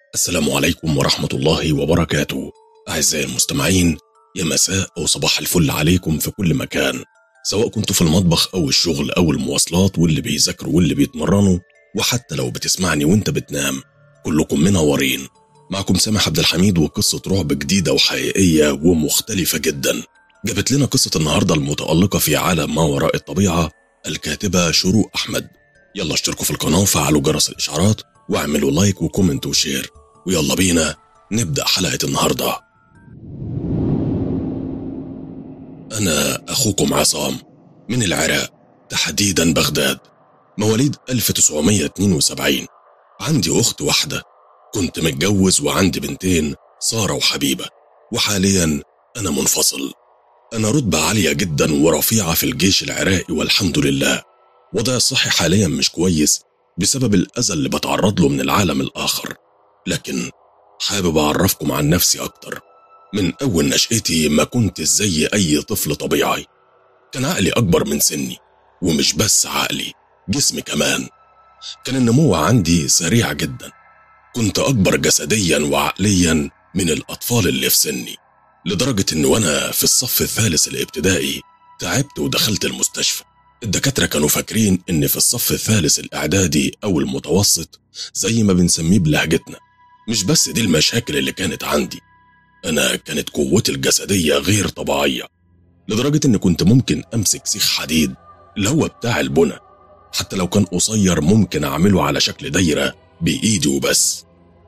السلام عليكم ورحمة الله وبركاته أعزائي المستمعين يا مساء أو صباح الفل عليكم في كل مكان سواء كنتوا في المطبخ أو الشغل أو المواصلات واللي بيذاكروا واللي بيتمرنوا وحتى لو بتسمعني وانت بتنام كلكم منورين معكم سامح عبد الحميد وقصة رعب جديدة وحقيقية ومختلفة جدا جابت لنا قصة النهاردة المتألقة في عالم ما وراء الطبيعة الكاتبة شروق أحمد يلا اشتركوا في القناة وفعلوا جرس الإشعارات واعملوا لايك وكومنت وشير ويلا بينا نبدأ حلقة النهاردة أنا أخوكم عصام من العراق تحديدا بغداد مواليد 1972 عندي أخت واحدة كنت متجوز وعندي بنتين سارة وحبيبة وحاليا أنا منفصل أنا رتبة عالية جدا ورفيعة في الجيش العراقي والحمد لله وضعي الصحي حاليا مش كويس بسبب الأذى اللي بتعرض له من العالم الآخر لكن حابب أعرفكم عن نفسي أكتر من أول نشأتي ما كنت زي أي طفل طبيعي كان عقلي أكبر من سني ومش بس عقلي جسمي كمان كان النمو عندي سريع جدا كنت أكبر جسديا وعقليا من الأطفال اللي في سني لدرجة إن وأنا في الصف الثالث الابتدائي تعبت ودخلت المستشفى الدكاترة كانوا فاكرين إن في الصف الثالث الإعدادي أو المتوسط زي ما بنسميه بلهجتنا مش بس دي المشاكل اللي كانت عندي أنا كانت قوتي الجسدية غير طبيعية لدرجة إن كنت ممكن أمسك سيخ حديد اللي هو بتاع البنى حتى لو كان قصير ممكن أعمله على شكل دايرة بإيدي وبس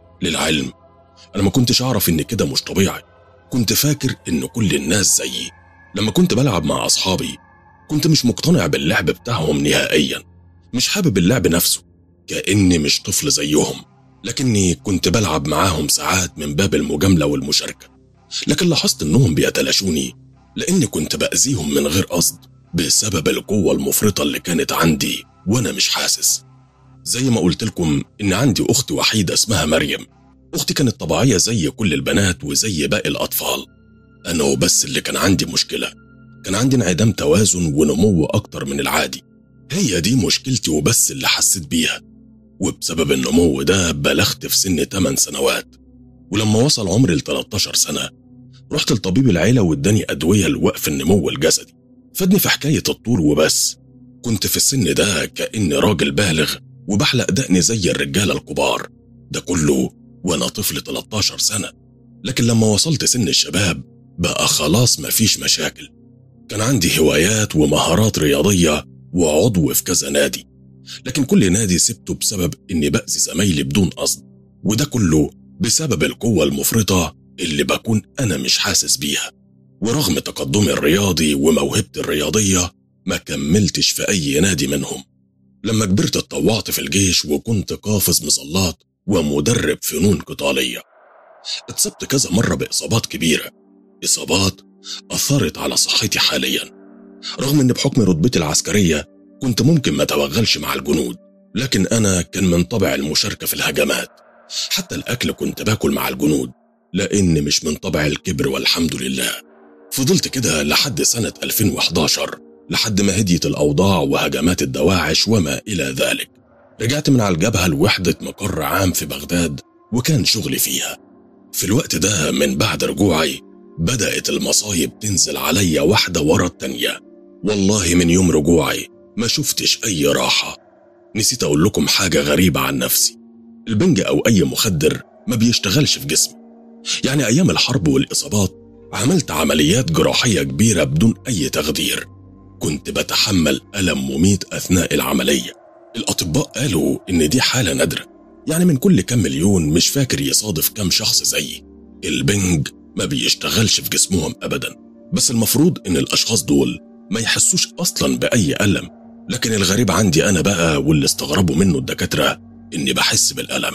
للعلم أنا ما كنتش أعرف إن كده مش طبيعي كنت فاكر إن كل الناس زيي لما كنت بلعب مع أصحابي كنت مش مقتنع باللعب بتاعهم نهائيا مش حابب اللعب نفسه كأني مش طفل زيهم لكني كنت بلعب معاهم ساعات من باب المجاملة والمشاركة لكن لاحظت إنهم بيتلاشوني لأني كنت بأذيهم من غير قصد بسبب القوة المفرطة اللي كانت عندي وأنا مش حاسس زي ما قلت لكم إن عندي أخت وحيدة اسمها مريم أختي كانت طبيعية زي كل البنات وزي باقي الأطفال أنا وبس اللي كان عندي مشكلة كان عندي انعدام توازن ونمو أكتر من العادي هي دي مشكلتي وبس اللي حسيت بيها وبسبب النمو ده بلغت في سن 8 سنوات ولما وصل عمري ل 13 سنة رحت لطبيب العيلة واداني أدوية لوقف النمو الجسدي فادني في حكاية الطول وبس كنت في السن ده كأني راجل بالغ وبحلق دقني زي الرجالة الكبار ده كله وأنا طفل 13 سنة لكن لما وصلت سن الشباب بقى خلاص مفيش مشاكل كان عندي هوايات ومهارات رياضية وعضو في كذا نادي لكن كل نادي سبته بسبب إني بأذي زمايلي بدون قصد وده كله بسبب القوة المفرطة اللي بكون أنا مش حاسس بيها ورغم تقدمي الرياضي وموهبتي الرياضية ما كملتش في أي نادي منهم لما كبرت اتطوعت في الجيش وكنت قافز مظلات ومدرب فنون قتالية اتصبت كذا مرة بإصابات كبيرة إصابات أثرت على صحتي حاليا رغم أن بحكم رتبتي العسكرية كنت ممكن ما توغلش مع الجنود لكن أنا كان من طبع المشاركة في الهجمات حتى الأكل كنت باكل مع الجنود لأن مش من طبع الكبر والحمد لله فضلت كده لحد سنة 2011 لحد ما هديت الأوضاع وهجمات الدواعش وما إلى ذلك رجعت من على الجبهة لوحدة مقر عام في بغداد وكان شغلي فيها في الوقت ده من بعد رجوعي بدأت المصايب تنزل عليا واحدة ورا التانية والله من يوم رجوعي ما شفتش أي راحة نسيت أقول لكم حاجة غريبة عن نفسي البنج أو أي مخدر ما بيشتغلش في جسمي يعني أيام الحرب والإصابات عملت عمليات جراحية كبيرة بدون أي تخدير كنت بتحمل ألم مميت أثناء العملية الأطباء قالوا إن دي حالة نادرة يعني من كل كام مليون مش فاكر يصادف كام شخص زيي البنج ما بيشتغلش في جسمهم أبدا بس المفروض إن الأشخاص دول ما يحسوش أصلا بأي ألم لكن الغريب عندي أنا بقى واللي استغربوا منه الدكاترة إني بحس بالألم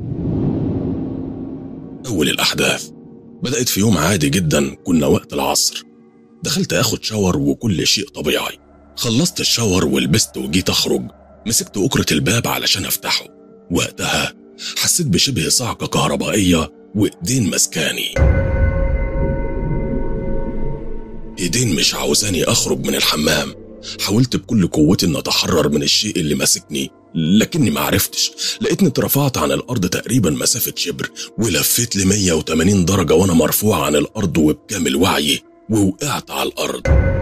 أول الأحداث بدأت في يوم عادي جدا كنا وقت العصر دخلت أخد شاور وكل شيء طبيعي خلصت الشاور ولبست وجيت أخرج مسكت أكرة الباب علشان أفتحه وقتها حسيت بشبه صعقة كهربائية وإيدين مسكاني إيدين مش عاوزاني أخرج من الحمام حاولت بكل قوتي إن أتحرر من الشيء اللي ماسكني لكني ما عرفتش لقيتني اترفعت عن الأرض تقريبا مسافة شبر ولفيت ل 180 درجة وأنا مرفوع عن الأرض وبكامل وعيي ووقعت على الأرض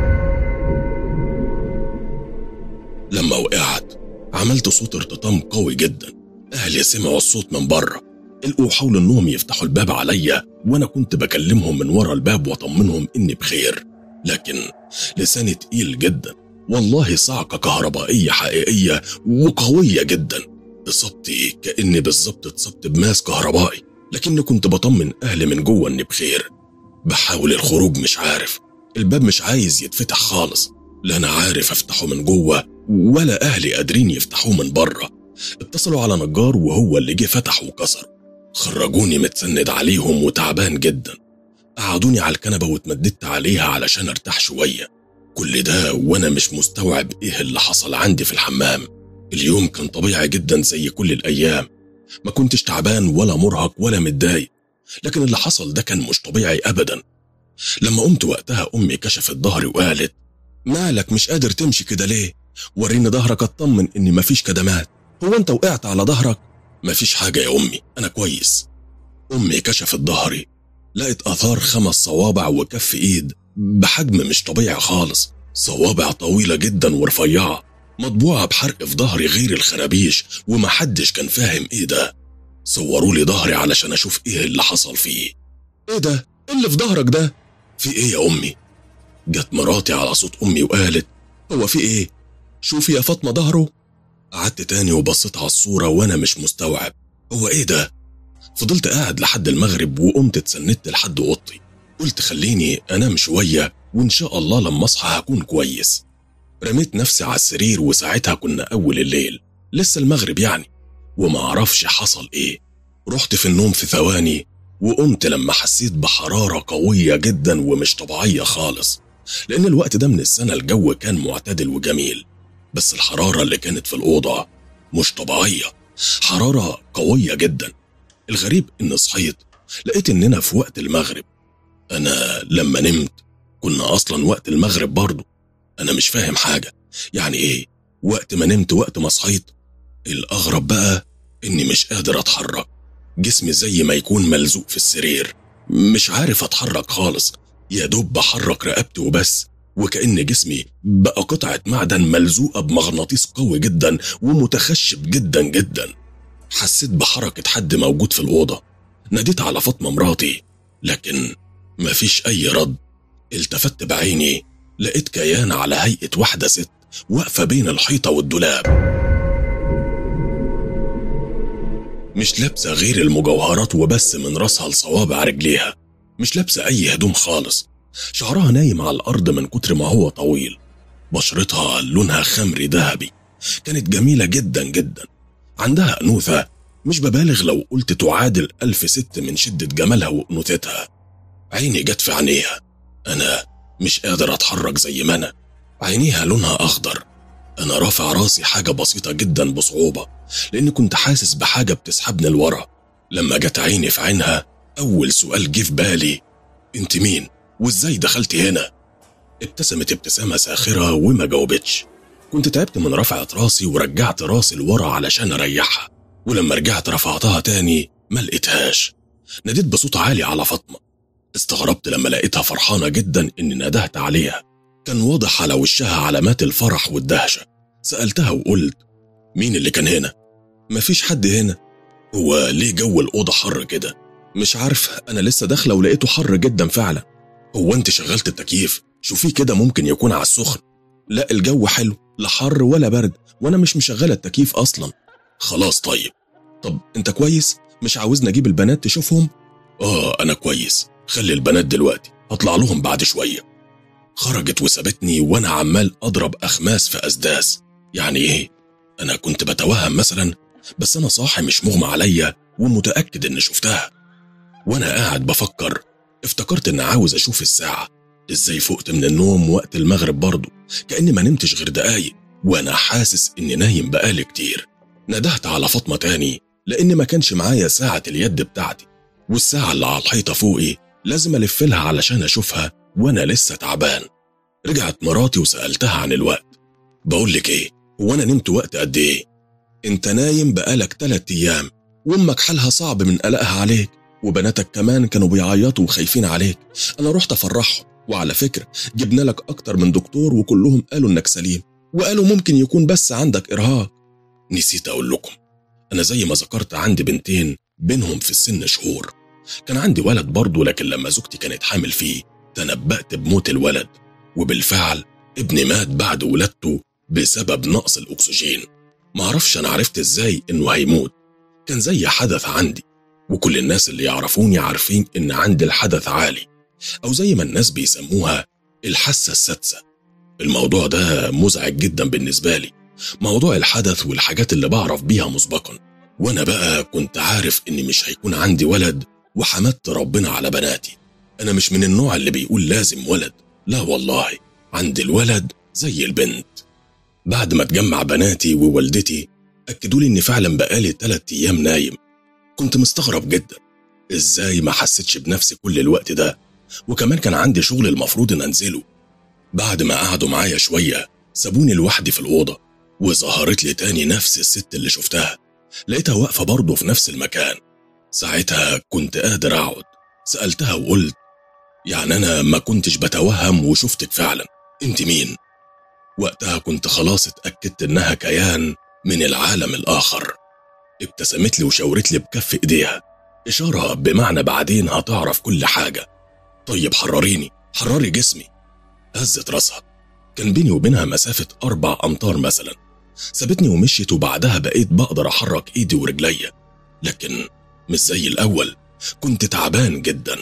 لما وقعت عملت صوت ارتطام قوي جدا أهلي سمعوا الصوت من بره لقوا حاولوا إنهم يفتحوا الباب عليا وأنا كنت بكلمهم من ورا الباب وأطمنهم إني بخير لكن لساني تقيل جدا والله صعقة كهربائية حقيقية وقوية جدا إصابتي كأني بالظبط اتصبت بماس كهربائي لكني كنت بطمن أهلي من جوه إني بخير بحاول الخروج مش عارف الباب مش عايز يتفتح خالص لا أنا عارف أفتحه من جوه ولا أهلي قادرين يفتحوه من بره اتصلوا على نجار وهو اللي جه فتح وكسر خرجوني متسند عليهم وتعبان جدا قعدوني على الكنبة واتمددت عليها علشان ارتاح شوية كل ده وانا مش مستوعب ايه اللي حصل عندي في الحمام اليوم كان طبيعي جدا زي كل الايام ما كنتش تعبان ولا مرهق ولا متضايق لكن اللي حصل ده كان مش طبيعي ابدا لما قمت وقتها امي كشفت ظهري وقالت مالك مش قادر تمشي كده ليه وريني ظهرك اطمن اني مفيش كدمات هو انت وقعت على ظهرك مفيش حاجه يا امي انا كويس امي كشفت ظهري لقيت اثار خمس صوابع وكف ايد بحجم مش طبيعي خالص صوابع طويلة جدا ورفيعة مطبوعة بحرق في ظهري غير الخرابيش ومحدش كان فاهم ايه ده صوروا لي ظهري علشان اشوف ايه اللي حصل فيه ايه ده؟ ايه اللي في ظهرك ده؟ في ايه يا امي؟ جت مراتي على صوت امي وقالت هو في ايه؟ شوفي يا فاطمة ظهره قعدت تاني وبصيت على الصورة وانا مش مستوعب هو ايه ده؟ فضلت قاعد لحد المغرب وقمت اتسندت لحد اوضتي قلت خليني انام شويه وان شاء الله لما اصحى هكون كويس رميت نفسي على السرير وساعتها كنا اول الليل لسه المغرب يعني وما اعرفش حصل ايه رحت في النوم في ثواني وقمت لما حسيت بحراره قويه جدا ومش طبيعيه خالص لان الوقت ده من السنه الجو كان معتدل وجميل بس الحراره اللي كانت في الاوضه مش طبيعيه حراره قويه جدا الغريب ان صحيت لقيت اننا في وقت المغرب انا لما نمت كنا اصلا وقت المغرب برضه انا مش فاهم حاجه يعني ايه وقت ما نمت وقت ما صحيت الاغرب بقى اني مش قادر اتحرك جسمي زي ما يكون ملزوق في السرير مش عارف اتحرك خالص يا دوب بحرك رقبتي وبس وكأن جسمي بقى قطعة معدن ملزوقة بمغناطيس قوي جدا ومتخشب جدا جدا حسيت بحركة حد موجود في الأوضة ناديت على فاطمة مراتي لكن مفيش أي رد التفت بعيني لقيت كيان على هيئة واحدة ست واقفة بين الحيطة والدولاب مش لابسة غير المجوهرات وبس من راسها لصوابع رجليها مش لابسة أي هدوم خالص شعرها نايم على الأرض من كتر ما هو طويل بشرتها لونها خمري ذهبي كانت جميلة جدا جدا عندها أنوثة مش ببالغ لو قلت تعادل ألف ست من شدة جمالها وأنوثتها عيني جت في عينيها أنا مش قادر أتحرك زي ما أنا عينيها لونها أخضر أنا رافع راسي حاجة بسيطة جدا بصعوبة لأني كنت حاسس بحاجة بتسحبني لورا لما جت عيني في عينها أول سؤال جه في بالي أنت مين؟ وإزاي دخلتي هنا؟ ابتسمت ابتسامة ساخرة وما جاوبتش كنت تعبت من رفعة راسي ورجعت راسي لورا علشان أريحها ولما رجعت رفعتها تاني ما لقيتهاش ناديت بصوت عالي على فاطمة استغربت لما لقيتها فرحانة جدا إني ندهت عليها كان واضح على وشها علامات الفرح والدهشة سألتها وقلت مين اللي كان هنا؟ مفيش حد هنا هو ليه جو الأوضة حر كده؟ مش عارف أنا لسه داخلة ولقيته حر جدا فعلا هو أنت شغلت التكييف شوفيه كده ممكن يكون على السخن لا الجو حلو لا حر ولا برد وأنا مش مشغلة التكييف أصلا خلاص طيب طب أنت كويس؟ مش عاوزني أجيب البنات تشوفهم؟ آه أنا كويس خلي البنات دلوقتي هطلع لهم بعد شوية خرجت وسابتني وأنا عمال أضرب أخماس في أسداس يعني إيه؟ أنا كنت بتوهم مثلا بس أنا صاحي مش مغمى عليا ومتأكد إني شفتها وأنا قاعد بفكر افتكرت إن عاوز أشوف الساعة إزاي فقت من النوم وقت المغرب برضه كأني ما نمتش غير دقايق وأنا حاسس إني نايم بقالي كتير ندهت على فاطمة تاني لأن ما كانش معايا ساعة اليد بتاعتي والساعة اللي على الحيطة فوقي لازم ألف لها علشان أشوفها وأنا لسه تعبان رجعت مراتي وسألتها عن الوقت بقول لك إيه هو أنا نمت وقت قد إيه انت نايم بقالك تلات ايام وامك حالها صعب من قلقها عليك وبناتك كمان كانوا بيعيطوا وخايفين عليك انا رحت افرحهم وعلى فكرة جبنا لك اكتر من دكتور وكلهم قالوا انك سليم وقالوا ممكن يكون بس عندك ارهاق نسيت اقول لكم انا زي ما ذكرت عندي بنتين بينهم في السن شهور كان عندي ولد برضه لكن لما زوجتي كانت حامل فيه تنبأت بموت الولد وبالفعل ابني مات بعد ولادته بسبب نقص الأكسجين معرفش أنا عرفت إزاي إنه هيموت كان زي حدث عندي وكل الناس اللي يعرفوني عارفين إن عندي الحدث عالي أو زي ما الناس بيسموها الحاسة السادسة الموضوع ده مزعج جدا بالنسبة لي موضوع الحدث والحاجات اللي بعرف بيها مسبقا وأنا بقى كنت عارف إني مش هيكون عندي ولد وحمدت ربنا على بناتي أنا مش من النوع اللي بيقول لازم ولد لا والله عند الولد زي البنت بعد ما اتجمع بناتي ووالدتي أكدوا لي إني فعلا بقالي تلات أيام نايم كنت مستغرب جدا إزاي ما حسيتش بنفسي كل الوقت ده وكمان كان عندي شغل المفروض إن أنزله بعد ما قعدوا معايا شوية سابوني لوحدي في الأوضة وظهرت لي تاني نفس الست اللي شفتها لقيتها واقفة برضه في نفس المكان ساعتها كنت قادر أقعد سألتها وقلت يعني أنا ما كنتش بتوهم وشفتك فعلا أنت مين؟ وقتها كنت خلاص اتأكدت إنها كيان من العالم الآخر ابتسمت لي وشاورت لي بكف إيديها إشارة بمعنى بعدين هتعرف كل حاجة طيب حرريني حرري جسمي هزت راسها كان بيني وبينها مسافة أربع أمتار مثلا سابتني ومشيت وبعدها بقيت بقدر أحرك إيدي ورجليا لكن مش زي الأول كنت تعبان جدا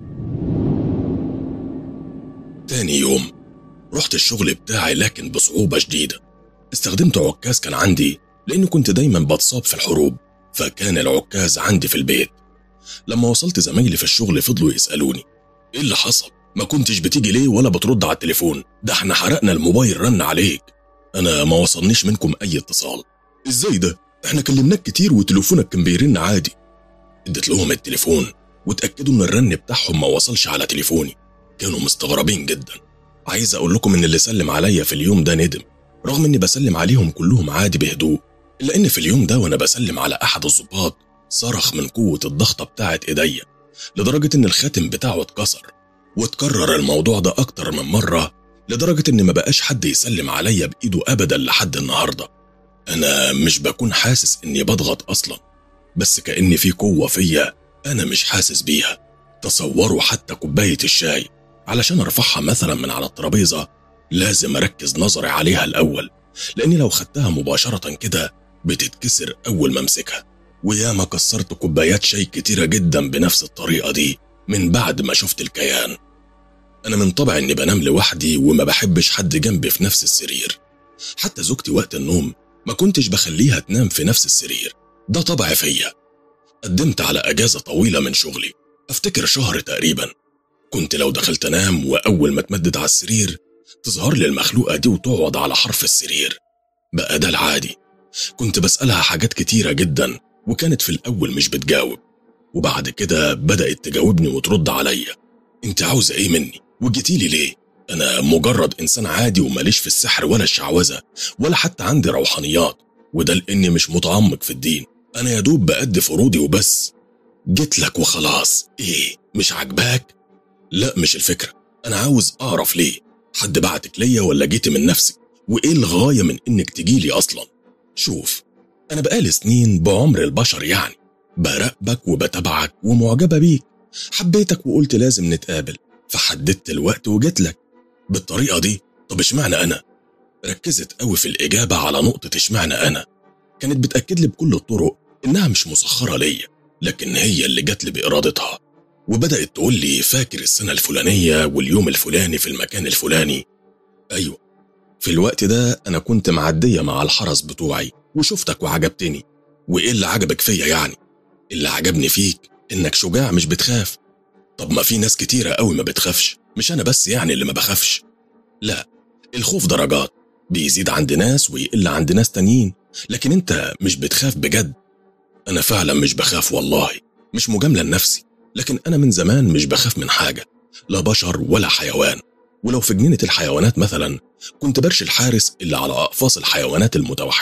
تاني يوم رحت الشغل بتاعي لكن بصعوبة شديدة استخدمت عكاز كان عندي لأني كنت دايما بتصاب في الحروب فكان العكاز عندي في البيت لما وصلت زمايلي في الشغل فضلوا يسألوني ايه اللي حصل ما كنتش بتيجي ليه ولا بترد على التليفون ده احنا حرقنا الموبايل رن عليك انا ما وصلنيش منكم اي اتصال ازاي ده احنا كلمناك كتير وتليفونك كان بيرن عادي اديت لهم التليفون وتاكدوا ان الرن بتاعهم ما وصلش على تليفوني كانوا مستغربين جدا عايز اقول لكم ان اللي سلم عليا في اليوم ده ندم رغم اني بسلم عليهم كلهم عادي بهدوء الا ان في اليوم ده وانا بسلم على احد الضباط صرخ من قوه الضغطه بتاعت ايديا لدرجه ان الخاتم بتاعه اتكسر واتكرر الموضوع ده اكتر من مره لدرجه ان ما بقاش حد يسلم عليا بايده ابدا لحد النهارده انا مش بكون حاسس اني بضغط اصلا بس كأن في قوة فيا أنا مش حاسس بيها تصوروا حتى كوباية الشاي علشان أرفعها مثلا من على الترابيزة لازم أركز نظري عليها الأول لأني لو خدتها مباشرة كده بتتكسر أول ما أمسكها وياما كسرت كوبايات شاي كتيرة جدا بنفس الطريقة دي من بعد ما شفت الكيان أنا من طبع إني بنام لوحدي وما بحبش حد جنبي في نفس السرير حتى زوجتي وقت النوم ما كنتش بخليها تنام في نفس السرير ده طبع فيا قدمت على أجازة طويلة من شغلي أفتكر شهر تقريبا كنت لو دخلت أنام وأول ما تمدد على السرير تظهر لي المخلوقة دي وتقعد على حرف السرير بقى ده العادي كنت بسألها حاجات كتيرة جدا وكانت في الأول مش بتجاوب وبعد كده بدأت تجاوبني وترد عليا انت عاوزة ايه مني وجيتيلي ليه انا مجرد انسان عادي وماليش في السحر ولا الشعوذة ولا حتى عندي روحانيات وده لاني مش متعمق في الدين انا يا دوب بأدي فروضي وبس جيت لك وخلاص ايه مش عاجباك لا مش الفكرة انا عاوز اعرف ليه حد بعتك ليا ولا جيتي من نفسك وايه الغاية من انك تجيلي اصلا شوف انا بقالي سنين بعمر البشر يعني براقبك وبتابعك ومعجبة بيك حبيتك وقلت لازم نتقابل فحددت الوقت وجيت لك بالطريقة دي طب اشمعنى أنا؟ ركزت قوي في الإجابة على نقطة اشمعنى أنا كانت بتأكد لي بكل الطرق إنها مش مسخرة ليا لكن هي اللي جات لي بإرادتها وبدأت تقول لي فاكر السنة الفلانية واليوم الفلاني في المكان الفلاني أيوة في الوقت ده أنا كنت معدية مع الحرس بتوعي وشفتك وعجبتني وإيه اللي عجبك فيا يعني؟ اللي عجبني فيك إنك شجاع مش بتخاف طب ما في ناس كتيرة قوي ما بتخافش مش أنا بس يعني اللي ما بخافش لا الخوف درجات بيزيد عند ناس ويقل عند ناس تانيين لكن انت مش بتخاف بجد انا فعلا مش بخاف والله مش مجاملة لنفسي لكن انا من زمان مش بخاف من حاجة لا بشر ولا حيوان ولو في جنينة الحيوانات مثلا كنت برشي الحارس اللي على أقفاص الحيوانات المتوحشة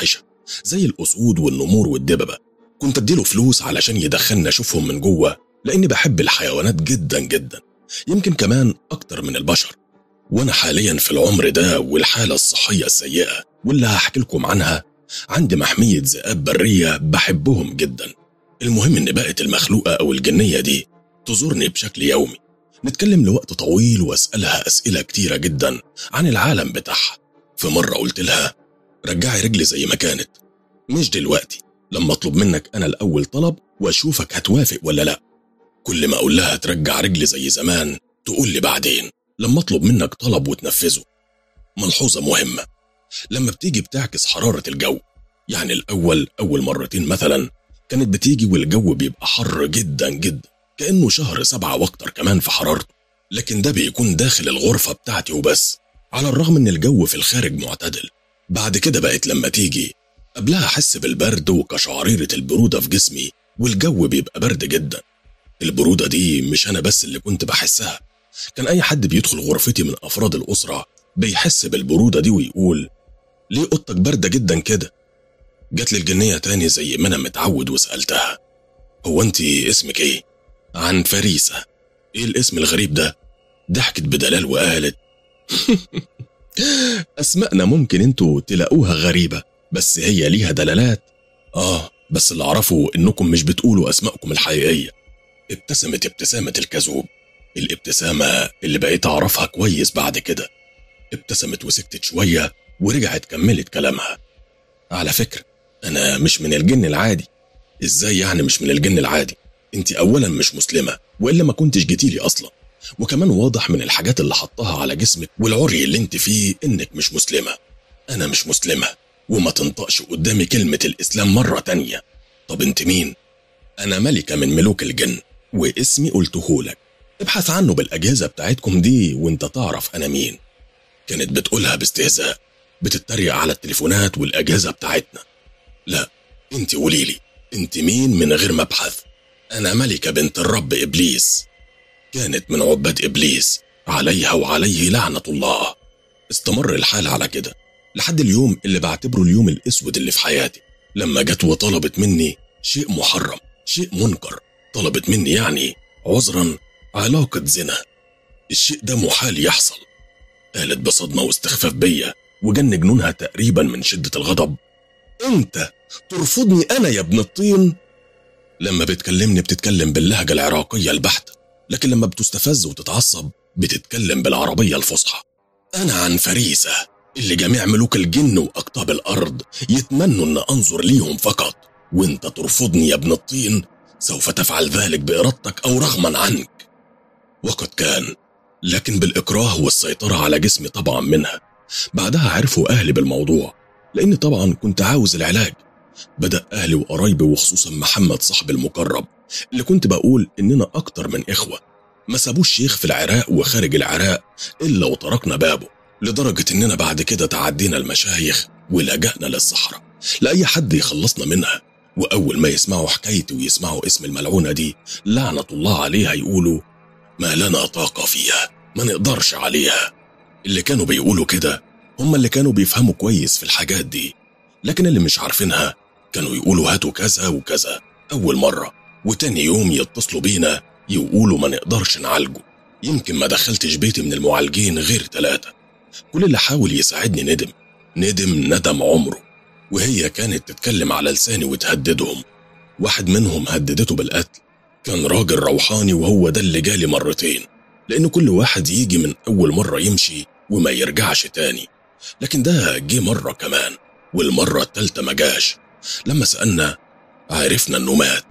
زي الأسود والنمور والدببة كنت أديله فلوس علشان يدخلني أشوفهم من جوه لأني بحب الحيوانات جدا جدا يمكن كمان أكتر من البشر وأنا حاليا في العمر ده والحالة الصحية السيئة واللي هحكي لكم عنها عندي محمية ذئاب برية بحبهم جدا المهم إن بقت المخلوقة أو الجنية دي تزورني بشكل يومي نتكلم لوقت طويل وأسألها أسئلة كتيرة جدا عن العالم بتاعها في مرة قلت لها رجعي رجلي زي ما كانت مش دلوقتي لما أطلب منك أنا الأول طلب وأشوفك هتوافق ولا لأ كل ما أقول لها ترجع رجلي زي زمان تقول لي بعدين لما أطلب منك طلب وتنفذه ملحوظة مهمة لما بتيجي بتعكس حرارة الجو يعني الأول أول مرتين مثلا كانت بتيجي والجو بيبقى حر جدا جدا كأنه شهر سبعة وأكتر كمان في حرارته لكن ده بيكون داخل الغرفة بتاعتي وبس على الرغم إن الجو في الخارج معتدل بعد كده بقت لما تيجي قبلها أحس بالبرد وكشعريرة البرودة في جسمي والجو بيبقى برد جدا البرودة دي مش أنا بس اللي كنت بحسها كان أي حد بيدخل غرفتي من أفراد الأسرة بيحس بالبرودة دي ويقول ليه أوضتك باردة جدا كده جات لي الجنية تاني زي ما أنا متعود وسألتها هو أنت اسمك إيه؟ عن فريسة إيه الاسم الغريب ده؟ ضحكت بدلال وقالت أسمائنا ممكن انتوا تلاقوها غريبة بس هي ليها دلالات آه بس اللي أعرفه إنكم مش بتقولوا أسمائكم الحقيقية ابتسمت ابتسامة الكذوب الابتسامة اللي بقيت أعرفها كويس بعد كده ابتسمت وسكتت شوية ورجعت كملت كلامها على فكرة أنا مش من الجن العادي إزاي يعني مش من الجن العادي أنت أولا مش مسلمة وإلا ما كنتش جيتيلي أصلا وكمان واضح من الحاجات اللي حطها على جسمك والعري اللي انت فيه انك مش مسلمة انا مش مسلمة وما تنطقش قدامي كلمة الاسلام مرة تانية طب انت مين انا ملكة من ملوك الجن واسمي قلتهولك ابحث عنه بالاجهزة بتاعتكم دي وانت تعرف انا مين كانت بتقولها باستهزاء بتتريق على التليفونات والاجهزة بتاعتنا لا انت قوليلي انت مين من غير ما ابحث انا ملكة بنت الرب ابليس كانت من عباد إبليس عليها وعليه لعنة الله استمر الحال على كده لحد اليوم اللي بعتبره اليوم الأسود اللي في حياتي لما جت وطلبت مني شيء محرم شيء منكر طلبت مني يعني عذرا علاقة زنا الشيء ده محال يحصل قالت بصدمة واستخفاف بيا وجن جنونها تقريبا من شدة الغضب انت ترفضني انا يا ابن الطين لما بتكلمني بتتكلم باللهجة العراقية البحتة لكن لما بتستفز وتتعصب بتتكلم بالعربية الفصحى أنا عن فريسة اللي جميع ملوك الجن وأقطاب الأرض يتمنوا أن أنظر ليهم فقط وانت ترفضني يا ابن الطين سوف تفعل ذلك بإرادتك أو رغما عنك وقد كان لكن بالإكراه والسيطرة على جسمي طبعا منها بعدها عرفوا أهلي بالموضوع لأني طبعا كنت عاوز العلاج بدأ أهلي وقرايبي وخصوصا محمد صاحب المقرب اللي كنت بقول إننا أكتر من إخوة ما سابوش شيخ في العراق وخارج العراق إلا وتركنا بابه لدرجة إننا بعد كده تعدينا المشايخ ولجأنا للصحراء لأي حد يخلصنا منها وأول ما يسمعوا حكايتي ويسمعوا اسم الملعونة دي لعنة الله عليها يقولوا ما لنا طاقة فيها ما نقدرش عليها اللي كانوا بيقولوا كده هم اللي كانوا بيفهموا كويس في الحاجات دي لكن اللي مش عارفينها كانوا يقولوا هاتوا كذا وكذا أول مرة وتاني يوم يتصلوا بينا يقولوا ما نقدرش نعالجه يمكن ما دخلتش بيتي من المعالجين غير ثلاثة كل اللي حاول يساعدني ندم ندم ندم عمره وهي كانت تتكلم على لساني وتهددهم واحد منهم هددته بالقتل كان راجل روحاني وهو ده اللي جالي مرتين لأن كل واحد يجي من أول مرة يمشي وما يرجعش تاني لكن ده جه مرة كمان والمرة التالتة ما جاش لما سألنا عرفنا انه مات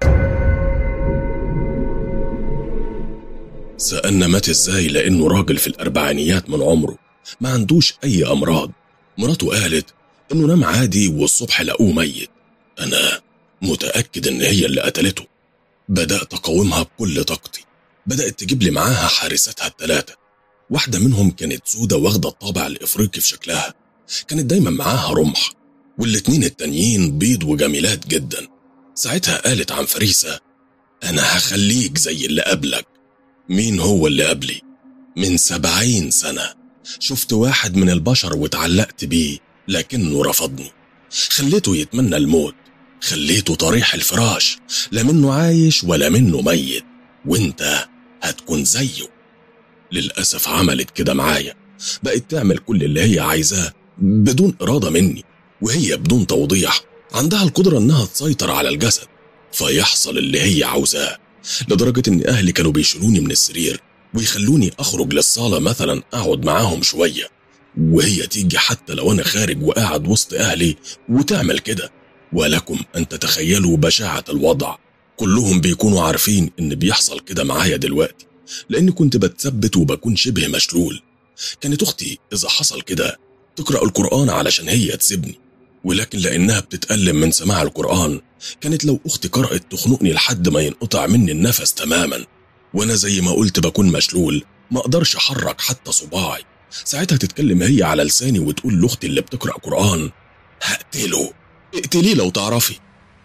سألنا مات ازاي لانه راجل في الاربعينيات من عمره ما عندوش اي امراض مراته قالت انه نام عادي والصبح لقوه ميت انا متأكد ان هي اللي قتلته بدأت اقاومها بكل طاقتي بدأت تجيب لي معاها حارستها الثلاثة واحدة منهم كانت سودة واخدة الطابع الإفريقي في شكلها كانت دايما معاها رمح والاتنين التانيين بيض وجميلات جدا ساعتها قالت عن فريسة أنا هخليك زي اللي قبلك مين هو اللي قبلي؟ من سبعين سنة شفت واحد من البشر واتعلقت بيه لكنه رفضني خليته يتمنى الموت خليته طريح الفراش لا منه عايش ولا منه ميت وانت هتكون زيه للأسف عملت كده معايا بقت تعمل كل اللي هي عايزاه بدون إرادة مني وهي بدون توضيح عندها القدرة إنها تسيطر على الجسد فيحصل اللي هي عاوزاه لدرجة إن أهلي كانوا بيشيلوني من السرير ويخلوني أخرج للصالة مثلا أقعد معاهم شوية وهي تيجي حتى لو أنا خارج وقاعد وسط أهلي وتعمل كده ولكم أن تتخيلوا بشاعة الوضع كلهم بيكونوا عارفين إن بيحصل كده معايا دلوقتي لأني كنت بتثبت وبكون شبه مشلول كانت أختي إذا حصل كده تقرأ القرآن علشان هي تسيبني ولكن لأنها بتتألم من سماع القرآن كانت لو أختي قرأت تخنقني لحد ما ينقطع مني النفس تماما وأنا زي ما قلت بكون مشلول ما أقدرش أحرك حتى صباعي ساعتها تتكلم هي على لساني وتقول لأختي اللي بتقرأ قرآن هقتله اقتليه لو تعرفي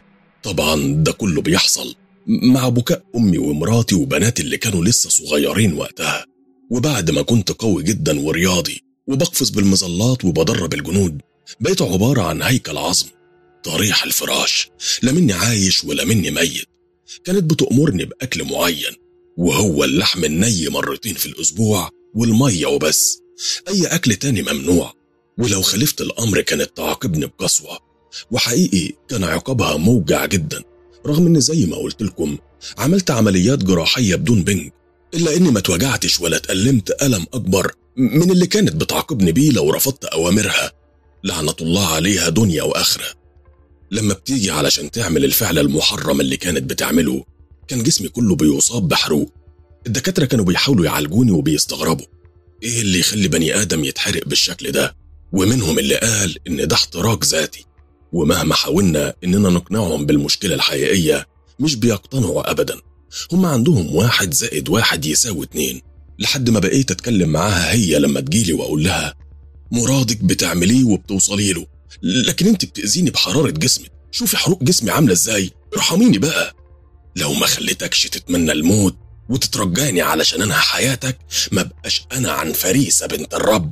طبعا ده كله بيحصل مع بكاء أمي ومراتي وبناتي اللي كانوا لسه صغيرين وقتها وبعد ما كنت قوي جدا ورياضي وبقفز بالمظلات وبدرب الجنود بقيت عبارة عن هيكل عظم طريح الفراش لا مني عايش ولا مني ميت كانت بتأمرني بأكل معين وهو اللحم الني مرتين في الأسبوع والمية وبس أي أكل تاني ممنوع ولو خالفت الأمر كانت تعاقبني بقسوة وحقيقي كان عقابها موجع جدا رغم ان زي ما قلت لكم عملت عمليات جراحيه بدون بنج الا اني ما اتوجعتش ولا اتألمت ألم أكبر من اللي كانت بتعاقبني بيه لو رفضت أوامرها لعنة الله عليها دنيا وآخرة لما بتيجي علشان تعمل الفعل المحرم اللي كانت بتعمله كان جسمي كله بيصاب بحروق الدكاترة كانوا بيحاولوا يعالجوني وبيستغربوا ايه اللي يخلي بني آدم يتحرق بالشكل ده ومنهم اللي قال ان ده احتراق ذاتي ومهما حاولنا إننا نقنعهم بالمشكلة الحقيقية مش بيقتنعوا أبدا هم عندهم واحد زائد واحد يساوي اتنين لحد ما بقيت أتكلم معاها هي لما تجيلي وأقول لها مرادك بتعمليه وبتوصلي له لكن انت بتأذيني بحرارة جسمك شوفي حروق جسمي عاملة ازاي ارحميني بقى لو ما خليتكش تتمنى الموت وتترجاني علشان انهى حياتك ما بقاش انا عن فريسة بنت الرب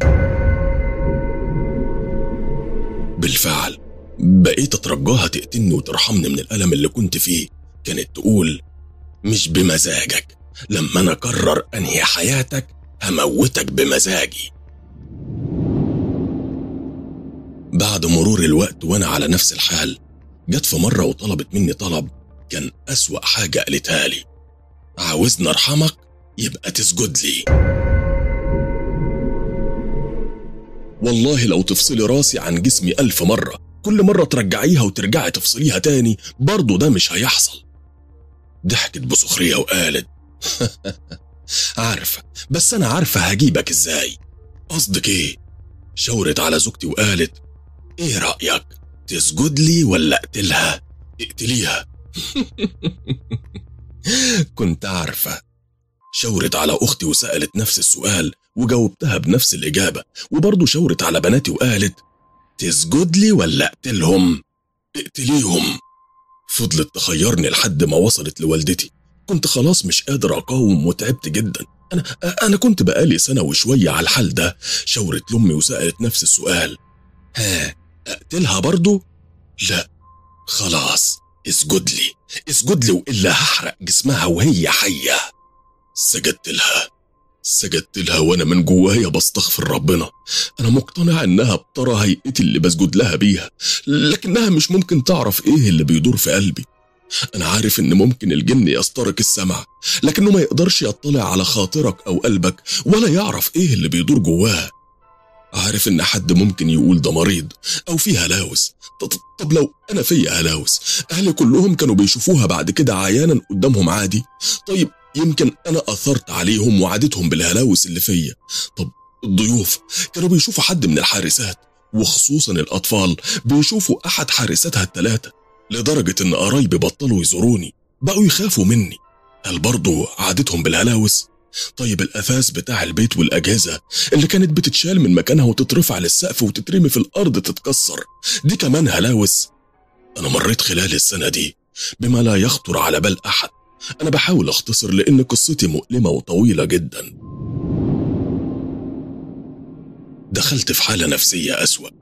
بالفعل بقيت اترجاها تقتلني وترحمني من الالم اللي كنت فيه كانت تقول مش بمزاجك لما انا اقرر انهي حياتك هموتك بمزاجي بعد مرور الوقت وانا على نفس الحال جت في مره وطلبت مني طلب كان اسوا حاجه قالتها لي عاوزني ارحمك يبقى تسجد لي والله لو تفصلي راسي عن جسمي ألف مرة كل مرة ترجعيها وترجعي تفصليها تاني برضه ده مش هيحصل ضحكت بسخرية وقالت عارفة بس أنا عارفة هجيبك إزاي قصدك إيه؟ شاورت على زوجتي وقالت إيه رأيك؟ تسجد لي ولا أقتلها؟ اقتليها كنت عارفة شاورت على أختي وسألت نفس السؤال وجاوبتها بنفس الإجابة وبرضه شاورت على بناتي وقالت تسجد لي ولا أقتلهم؟ اقتليهم فضلت تخيرني لحد ما وصلت لوالدتي كنت خلاص مش قادر أقاوم وتعبت جدا أنا أنا كنت بقالي سنة وشوية على الحال ده شاورت لأمي وسألت نفس السؤال ها أقتلها برضو؟ لا خلاص اسجد لي اسجد لي وإلا هحرق جسمها وهي حية سجدت لها سجدت لها وانا من جوايا بستغفر ربنا انا مقتنع انها بترى هيئتي اللي بسجد لها بيها لكنها مش ممكن تعرف ايه اللي بيدور في قلبي انا عارف ان ممكن الجن يسترق السمع لكنه ما يقدرش يطلع على خاطرك او قلبك ولا يعرف ايه اللي بيدور جواه عارف ان حد ممكن يقول ده مريض او فيه هلاوس طب لو انا فيا هلاوس اهلي كلهم كانوا بيشوفوها بعد كده عيانا قدامهم عادي طيب يمكن انا اثرت عليهم وعدتهم بالهلاوس اللي فيا طب الضيوف كانوا بيشوفوا حد من الحارسات وخصوصا الاطفال بيشوفوا احد حارساتها الثلاثه لدرجه ان قرايبي بطلوا يزوروني بقوا يخافوا مني هل برضه عادتهم بالهلاوس طيب الأثاث بتاع البيت والأجهزة اللي كانت بتتشال من مكانها وتترفع للسقف وتترمي في الأرض تتكسر دي كمان هلاوس أنا مريت خلال السنة دي بما لا يخطر على بال أحد أنا بحاول أختصر لأن قصتي مؤلمة وطويلة جدا دخلت في حالة نفسية أسوأ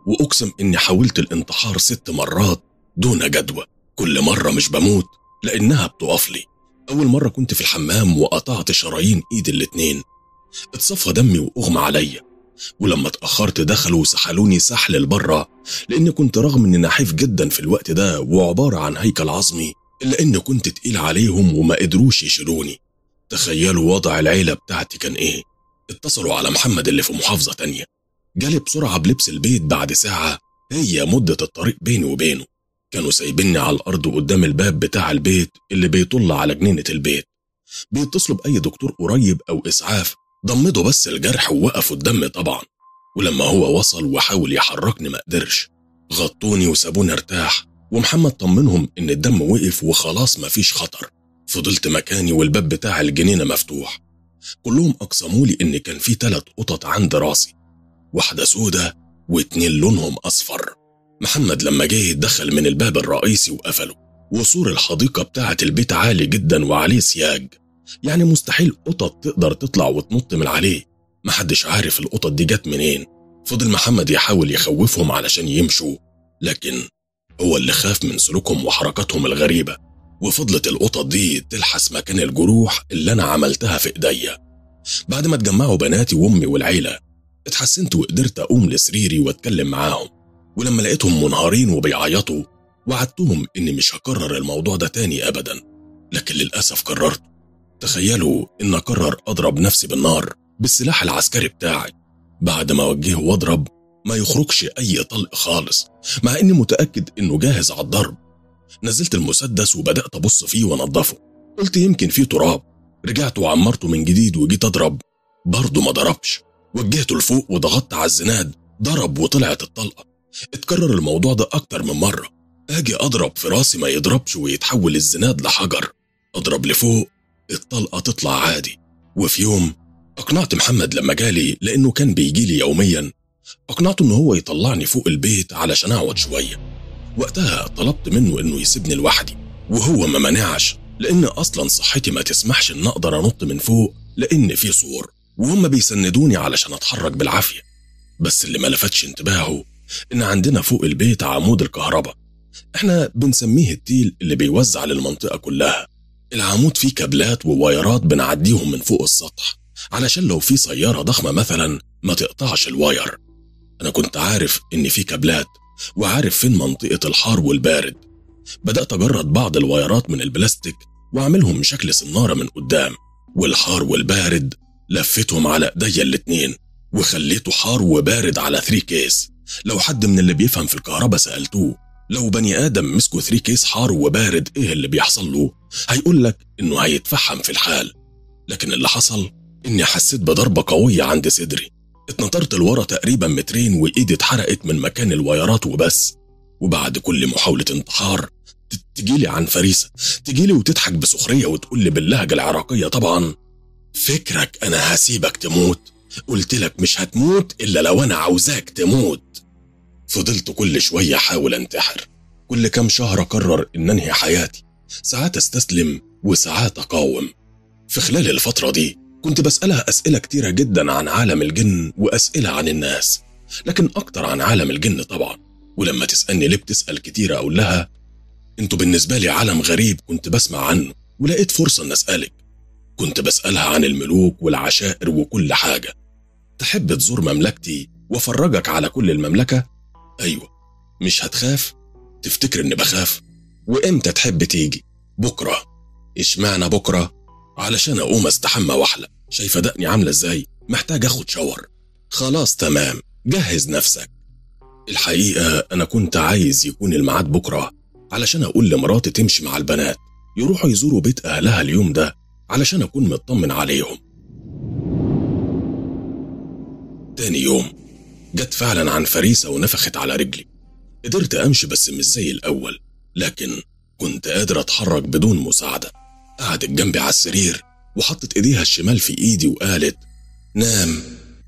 وأقسم إني حاولت الانتحار ست مرات دون جدوى كل مرة مش بموت لأنها بتقف لي أول مرة كنت في الحمام وقطعت شرايين إيدي الاتنين اتصفى دمي وأغمى عليا ولما اتأخرت دخلوا وسحلوني سحل لبره لأني كنت رغم إني نحيف جدا في الوقت ده وعبارة عن هيكل عظمي إلا إني كنت تقيل عليهم وما قدروش يشيلوني تخيلوا وضع العيلة بتاعتي كان إيه اتصلوا على محمد اللي في محافظة تانية جالي بسرعة بلبس البيت بعد ساعة هي مدة الطريق بيني وبينه كانوا سايبيني على الأرض قدام الباب بتاع البيت اللي بيطل على جنينة البيت بيتصلوا بأي دكتور قريب أو إسعاف ضمدوا بس الجرح ووقفوا الدم طبعا ولما هو وصل وحاول يحركني ما قدرش غطوني وسابوني ارتاح ومحمد طمنهم ان الدم وقف وخلاص مفيش خطر فضلت مكاني والباب بتاع الجنينة مفتوح كلهم أقسموا لي إن كان في تلات قطط عند راسي واحدة سودة واتنين لونهم أصفر محمد لما جه دخل من الباب الرئيسي وقفله وسور الحديقة بتاعة البيت عالي جدا وعليه سياج يعني مستحيل قطط تقدر تطلع وتنط من عليه محدش عارف القطط دي جت منين فضل محمد يحاول يخوفهم علشان يمشوا لكن هو اللي خاف من سلوكهم وحركاتهم الغريبة وفضلت القطط دي تلحس مكان الجروح اللي أنا عملتها في إيديا بعد ما اتجمعوا بناتي وأمي والعيلة اتحسنت وقدرت أقوم لسريري وأتكلم معاهم ولما لقيتهم منهارين وبيعيطوا وعدتهم إني مش هكرر الموضوع ده تاني أبدا لكن للأسف قررت تخيلوا إن أقرر أضرب نفسي بالنار بالسلاح العسكري بتاعي بعد ما أوجهه وأضرب ما يخرجش أي طلق خالص مع إني متأكد إنه جاهز على الضرب نزلت المسدس وبدأت أبص فيه وأنضفه قلت يمكن فيه تراب رجعت وعمرته من جديد وجيت أضرب برضه ما ضربش وجهته لفوق وضغطت على الزناد ضرب وطلعت الطلقة اتكرر الموضوع ده أكتر من مرة أجي أضرب في راسي ما يضربش ويتحول الزناد لحجر أضرب لفوق الطلقة تطلع عادي وفي يوم أقنعت محمد لما جالي لأنه كان بيجيلي يوميا أقنعته إن هو يطلعني فوق البيت علشان أقعد شوية وقتها طلبت منه إنه يسيبني لوحدي وهو ما منعش لأن أصلا صحتي ما تسمحش إن أقدر أنط من فوق لأن في سور وهم بيسندوني علشان أتحرك بالعافية بس اللي ما لفتش انتباهه إن عندنا فوق البيت عمود الكهرباء إحنا بنسميه التيل اللي بيوزع للمنطقة كلها العمود فيه كابلات ووايرات بنعديهم من فوق السطح علشان لو في سيارة ضخمة مثلا ما تقطعش الواير أنا كنت عارف إن في كابلات وعارف فين منطقة الحار والبارد بدأت أجرد بعض الوايرات من البلاستيك وأعملهم شكل سنارة من قدام والحار والبارد لفتهم على ايديا الاتنين وخليته حار وبارد على ثري كيس لو حد من اللي بيفهم في الكهرباء سألتوه لو بني آدم مسكوا ثري كيس حار وبارد إيه اللي بيحصل له هيقول لك إنه هيتفحم في الحال لكن اللي حصل إني حسيت بضربة قوية عند صدري اتنطرت لورا تقريبا مترين وإيدي اتحرقت من مكان الوايرات وبس وبعد كل محاولة انتحار تجيلي عن فريسة تجيلي وتضحك بسخرية وتقول لي باللهجة العراقية طبعا فكرك أنا هسيبك تموت قلت لك مش هتموت إلا لو أنا عاوزاك تموت فضلت كل شوية أحاول أنتحر كل كام شهر أقرر إن أنهي حياتي ساعات أستسلم وساعات أقاوم في خلال الفترة دي كنت بسألها أسئلة كتيرة جدا عن عالم الجن وأسئلة عن الناس لكن أكتر عن عالم الجن طبعا ولما تسألني ليه بتسأل كتير أقول لها انتوا بالنسبة لي عالم غريب كنت بسمع عنه ولقيت فرصة أن أسألك كنت بسألها عن الملوك والعشائر وكل حاجة تحب تزور مملكتي وافرجك على كل المملكة؟ أيوة مش هتخاف؟ تفتكر إني بخاف؟ وإمتى تحب تيجي؟ بكرة إشمعنى بكرة؟ علشان أقوم أستحمى وأحلق شايفة دقني عاملة إزاي؟ محتاج أخد شاور خلاص تمام جهز نفسك الحقيقة أنا كنت عايز يكون الميعاد بكرة علشان أقول لمراتي تمشي مع البنات يروحوا يزوروا بيت أهلها اليوم ده علشان أكون مطمن عليهم تاني يوم جت فعلا عن فريسة ونفخت على رجلي قدرت أمشي بس مش زي الأول لكن كنت قادر أتحرك بدون مساعدة قعدت جنبي على السرير وحطت إيديها الشمال في إيدي وقالت نام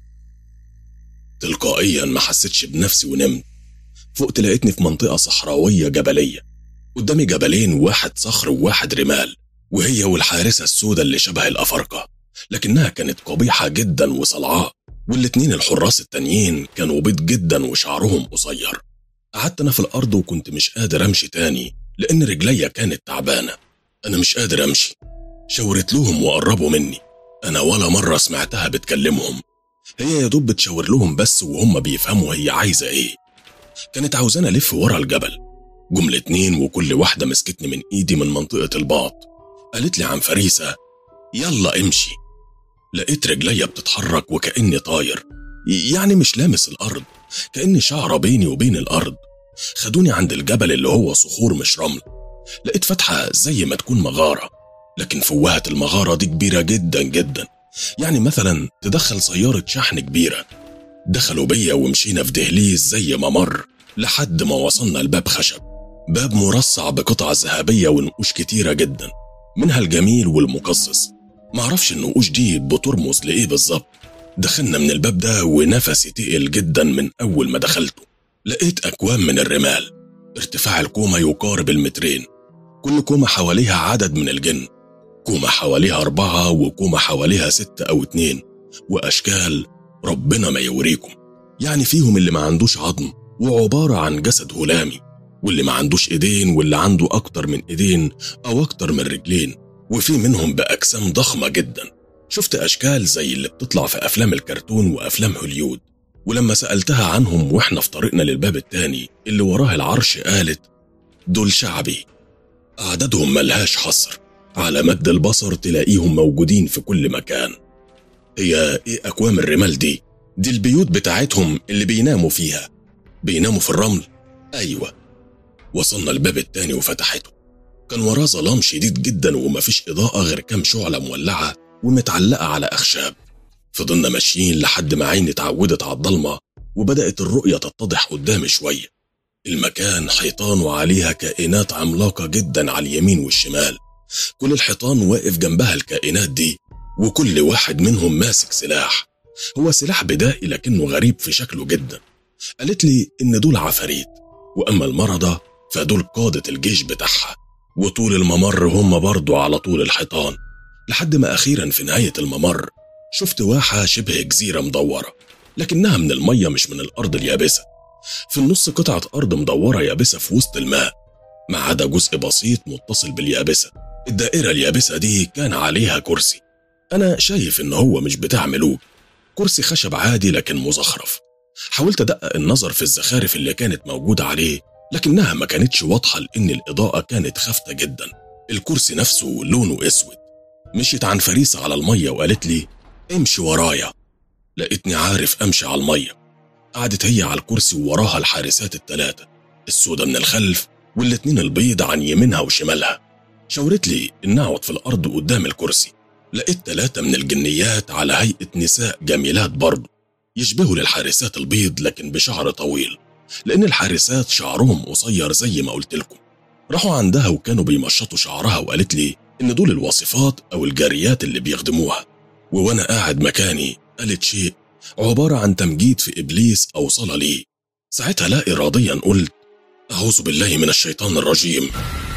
تلقائيا ما حسيتش بنفسي ونمت فقت لقيتني في منطقة صحراوية جبلية قدامي جبلين واحد صخر وواحد رمال وهي والحارسة السوداء اللي شبه الأفارقة لكنها كانت قبيحة جدا وصلعاء والاتنين الحراس التانيين كانوا بيض جدا وشعرهم قصير قعدت أنا في الأرض وكنت مش قادر أمشي تاني لأن رجليا كانت تعبانة أنا مش قادر أمشي شاورت لهم وقربوا مني أنا ولا مرة سمعتها بتكلمهم هي يا دوب بتشاور لهم بس وهم بيفهموا هي عايزة إيه كانت عاوزاني ألف ورا الجبل جم الاتنين وكل واحدة مسكتني من إيدي من منطقة الباط قالت لي عن فريسة يلا امشي لقيت رجليا بتتحرك وكأني طاير يعني مش لامس الأرض كأني شعرة بيني وبين الأرض خدوني عند الجبل اللي هو صخور مش رمل لقيت فتحة زي ما تكون مغارة لكن فوهة المغارة دي كبيرة جدا جدا يعني مثلا تدخل سيارة شحن كبيرة دخلوا بيا ومشينا في دهليز زي ما مر لحد ما وصلنا لباب خشب باب مرصع بقطع ذهبية ونقوش كتيرة جدا منها الجميل والمقصص معرفش النقوش دي بترمز لإيه بالظبط دخلنا من الباب ده ونفسي تقل جدا من أول ما دخلته لقيت أكوام من الرمال ارتفاع الكومة يقارب المترين كل كومة حواليها عدد من الجن كومة حواليها أربعة وكومة حواليها ستة أو اتنين وأشكال ربنا ما يوريكم يعني فيهم اللي ما عندوش عظم وعبارة عن جسد هلامي واللي ما عندوش ايدين واللي عنده أكتر من ايدين أو أكتر من رجلين وفي منهم بأجسام ضخمة جدا شفت أشكال زي اللي بتطلع في أفلام الكرتون وأفلام هوليود ولما سألتها عنهم وإحنا في طريقنا للباب التاني اللي وراه العرش قالت دول شعبي أعدادهم ملهاش حصر على مد البصر تلاقيهم موجودين في كل مكان هي إيه أكوام الرمال دي؟ دي البيوت بتاعتهم اللي بيناموا فيها بيناموا في الرمل؟ أيوة وصلنا الباب التاني وفتحته كان وراه ظلام شديد جدا ومفيش إضاءة غير كام شعلة مولعة ومتعلقة على أخشاب فضلنا ماشيين لحد ما عيني اتعودت على الضلمة وبدأت الرؤية تتضح قدامي شوية المكان حيطان وعليها كائنات عملاقة جدا على اليمين والشمال كل الحيطان واقف جنبها الكائنات دي وكل واحد منهم ماسك سلاح هو سلاح بدائي لكنه غريب في شكله جدا قالت لي إن دول عفاريت وأما المرضى فدول قادة الجيش بتاعها وطول الممر هم برضو على طول الحيطان لحد ما أخيرا في نهاية الممر شفت واحة شبه جزيرة مدورة لكنها من المية مش من الأرض اليابسة في النص قطعة أرض مدورة يابسة في وسط الماء ما عدا جزء بسيط متصل باليابسة الدائرة اليابسة دي كان عليها كرسي أنا شايف إن هو مش بتاع ملوك كرسي خشب عادي لكن مزخرف حاولت أدقق النظر في الزخارف اللي كانت موجودة عليه لكنها ما كانتش واضحة لأن الإضاءة كانت خافتة جدا الكرسي نفسه لونه أسود مشيت عن فريسة على المية وقالت لي امشي ورايا لقيتني عارف أمشي على المية قعدت هي على الكرسي ووراها الحارسات التلاتة السودة من الخلف والاتنين البيض عن يمينها وشمالها شاورت لي إن أقعد في الأرض قدام الكرسي لقيت تلاتة من الجنيات على هيئة نساء جميلات برضه يشبهوا للحارسات البيض لكن بشعر طويل لأن الحارسات شعرهم قصير زي ما قلت لكم راحوا عندها وكانوا بيمشطوا شعرها وقالت لي إن دول الوصفات أو الجاريات اللي بيخدموها ووأنا قاعد مكاني قالت شيء عبارة عن تمجيد في إبليس أو صلاة ليه ساعتها لا إراديا قلت أعوذ بالله من الشيطان الرجيم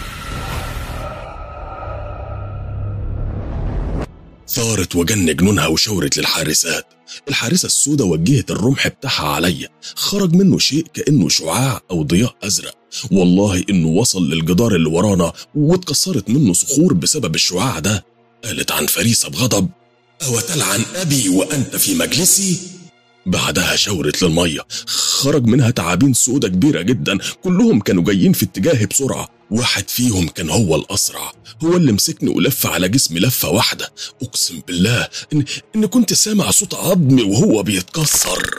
ثارت وجن جنونها وشورت للحارسات الحارسة السوداء وجهت الرمح بتاعها عليا خرج منه شيء كأنه شعاع أو ضياء أزرق والله إنه وصل للجدار اللي ورانا واتكسرت منه صخور بسبب الشعاع ده قالت عن فريسة بغضب أو تلعن أبي وأنت في مجلسي بعدها شورت للمية خرج منها تعابين سودة كبيرة جدا كلهم كانوا جايين في اتجاهي بسرعة واحد فيهم كان هو الأسرع هو اللي مسكني ولف على جسمي لفة واحدة أقسم بالله إن, إن كنت سامع صوت عظمي وهو بيتكسر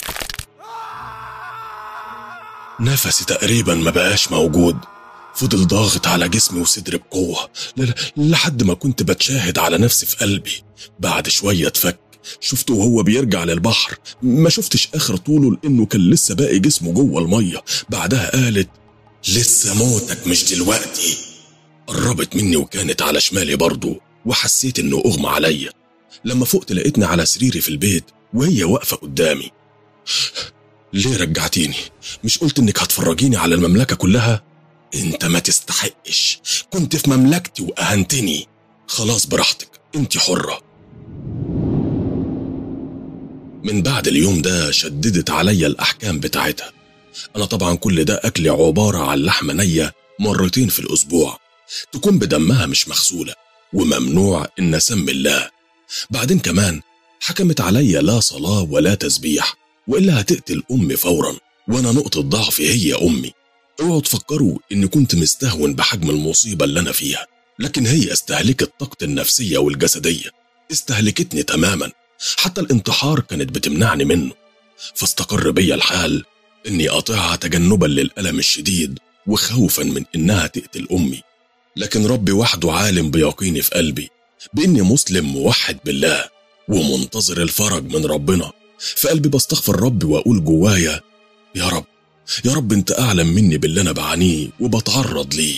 نفسي تقريبا ما بقاش موجود فضل ضاغط على جسمي وصدري بقوة لحد ما كنت بتشاهد على نفسي في قلبي بعد شوية اتفك شفته وهو بيرجع للبحر ما شفتش آخر طوله لأنه كان لسه باقي جسمه جوه المية بعدها قالت لسه موتك مش دلوقتي قربت مني وكانت على شمالي برضه وحسيت انه اغمى عليا لما فقت لقيتني على سريري في البيت وهي واقفة قدامي ليه رجعتيني مش قلت انك هتفرجيني على المملكة كلها انت ما تستحقش كنت في مملكتي واهنتني خلاص براحتك انت حرة من بعد اليوم ده شددت عليا الأحكام بتاعتها أنا طبعا كل ده أكلي عبارة عن لحمة نية مرتين في الأسبوع تكون بدمها مش مغسولة وممنوع إن أسمي الله بعدين كمان حكمت عليا لا صلاة ولا تسبيح وإلا هتقتل أمي فورا وأنا نقطة ضعفي هي أمي اوعوا تفكروا إني كنت مستهون بحجم المصيبة اللي أنا فيها لكن هي استهلكت طاقتي النفسية والجسدية استهلكتني تماما حتى الانتحار كانت بتمنعني منه فاستقر بيا الحال إني أطيعها تجنبا للألم الشديد وخوفا من إنها تقتل أمي لكن ربي وحده عالم بيقيني في قلبي بإني مسلم موحد بالله ومنتظر الفرج من ربنا في قلبي بستغفر ربي وأقول جوايا يا رب يا رب أنت أعلم مني باللي أنا بعانيه وبتعرض ليه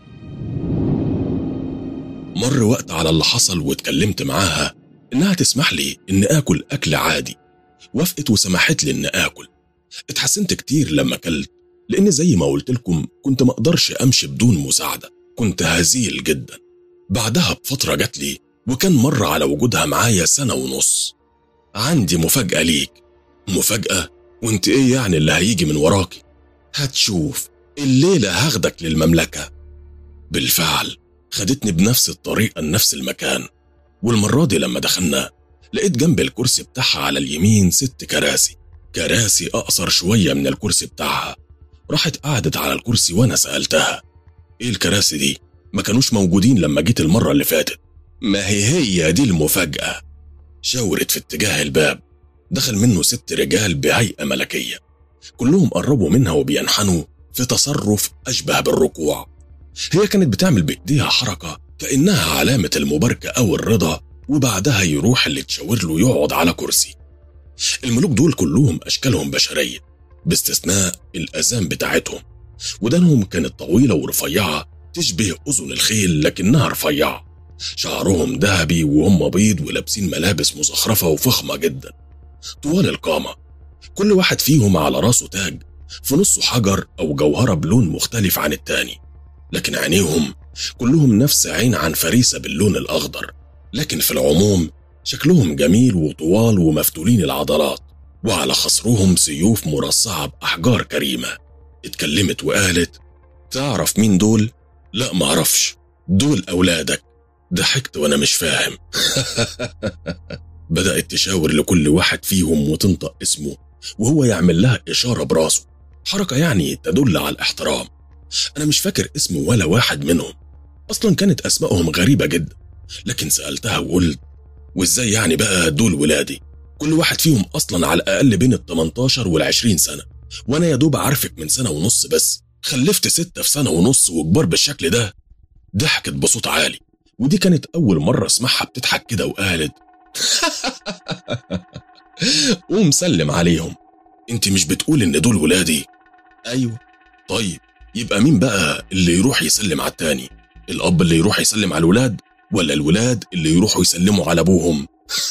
مر وقت على اللي حصل واتكلمت معاها إنها تسمح لي إن آكل أكل عادي وافقت وسمحت لي إن آكل اتحسنت كتير لما أكلت لأن زي ما قلت لكم كنت ما أقدرش أمشي بدون مساعدة كنت هزيل جدا بعدها بفترة جات لي وكان مر على وجودها معايا سنة ونص عندي مفاجأة ليك مفاجأة وانت ايه يعني اللي هيجي من وراكي هتشوف الليلة هاخدك للمملكة بالفعل خدتني بنفس الطريقة لنفس المكان والمرة دي لما دخلنا لقيت جنب الكرسي بتاعها على اليمين ست كراسي كراسي أقصر شوية من الكرسي بتاعها راحت قعدت على الكرسي وأنا سألتها إيه الكراسي دي؟ ما كانوش موجودين لما جيت المرة اللي فاتت ما هي هي دي المفاجأة شاورت في اتجاه الباب دخل منه ست رجال بهيئة ملكية كلهم قربوا منها وبينحنوا في تصرف أشبه بالركوع هي كانت بتعمل بإيديها حركة كأنها علامة المباركة أو الرضا وبعدها يروح اللي تشاور له يقعد على كرسي الملوك دول كلهم أشكالهم بشرية باستثناء الأذان بتاعتهم ودانهم كانت طويلة ورفيعة تشبه أذن الخيل لكنها رفيعة شعرهم ذهبي وهم بيض ولابسين ملابس مزخرفة وفخمة جدا طوال القامة كل واحد فيهم على راسه تاج في نصه حجر أو جوهرة بلون مختلف عن التاني لكن عينيهم كلهم نفس عين عن فريسة باللون الأخضر لكن في العموم شكلهم جميل وطوال ومفتولين العضلات وعلى خصرهم سيوف مرصعة بأحجار كريمة اتكلمت وقالت تعرف مين دول؟ لا معرفش دول أولادك ضحكت وأنا مش فاهم بدأت تشاور لكل واحد فيهم وتنطق اسمه وهو يعمل لها إشارة براسه حركة يعني تدل على الاحترام أنا مش فاكر اسم ولا واحد منهم أصلا كانت أسمائهم غريبة جدا لكن سألتها وقلت وإزاي يعني بقى دول ولادي كل واحد فيهم أصلا على الأقل بين ال 18 وال 20 سنة وأنا يا دوب عارفك من سنة ونص بس خلفت ستة في سنة ونص وكبار بالشكل ده ضحكت بصوت عالي ودي كانت أول مرة أسمعها بتضحك كده وقالت قوم سلم عليهم انت مش بتقول ان دول ولادي ايوه طيب يبقى مين بقى اللي يروح يسلم على التاني الاب اللي يروح يسلم على الولاد ولا الولاد اللي يروحوا يسلموا على ابوهم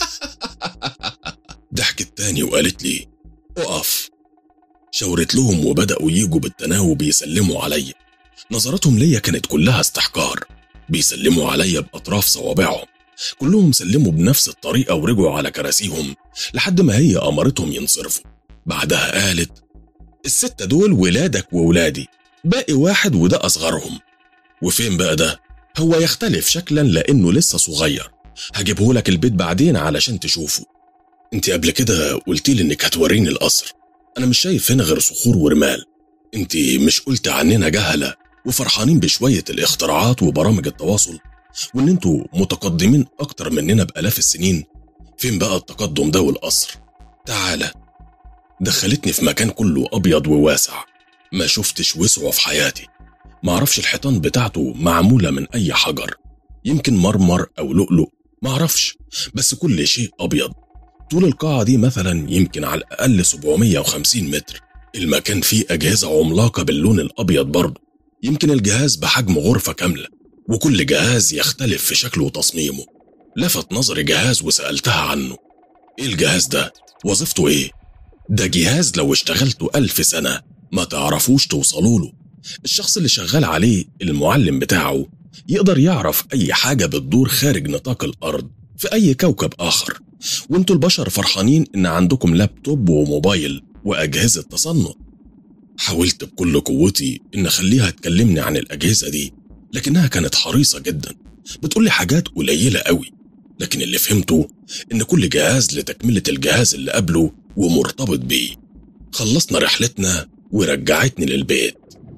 ضحكت تاني وقالت لي اقف شاورت لهم وبدأوا يجوا بالتناوب يسلموا عليا نظراتهم ليا كانت كلها استحقار بيسلموا عليا بأطراف صوابعهم كلهم سلموا بنفس الطريقة ورجعوا على كراسيهم لحد ما هي أمرتهم ينصرفوا بعدها قالت الستة دول ولادك وولادي باقي واحد وده أصغرهم وفين بقى ده؟ هو يختلف شكلا لأنه لسه صغير هجيبه لك البيت بعدين علشان تشوفه انت قبل كده قلتي لي انك هتوريني القصر انا مش شايف هنا غير صخور ورمال انت مش قلت عننا جهلة وفرحانين بشوية الاختراعات وبرامج التواصل وان انتوا متقدمين اكتر مننا بالاف السنين فين بقى التقدم ده والقصر تعالى دخلتني في مكان كله ابيض وواسع ما شفتش وسعه في حياتي معرفش الحيطان بتاعته معمولة من اي حجر يمكن مرمر او لؤلؤ معرفش بس كل شيء ابيض طول القاعة دي مثلا يمكن على الأقل 750 متر المكان فيه أجهزة عملاقة باللون الأبيض برضه يمكن الجهاز بحجم غرفة كاملة وكل جهاز يختلف في شكله وتصميمه لفت نظري جهاز وسألتها عنه إيه الجهاز ده؟ وظيفته إيه؟ ده جهاز لو اشتغلته ألف سنة ما تعرفوش توصلوا له الشخص اللي شغال عليه المعلم بتاعه يقدر يعرف أي حاجة بتدور خارج نطاق الأرض في أي كوكب آخر وانتوا البشر فرحانين ان عندكم لابتوب وموبايل واجهزه تصنع حاولت بكل قوتي ان اخليها تكلمني عن الاجهزه دي لكنها كانت حريصه جدا بتقول لي حاجات قليله قوي لكن اللي فهمته ان كل جهاز لتكمله الجهاز اللي قبله ومرتبط بيه خلصنا رحلتنا ورجعتني للبيت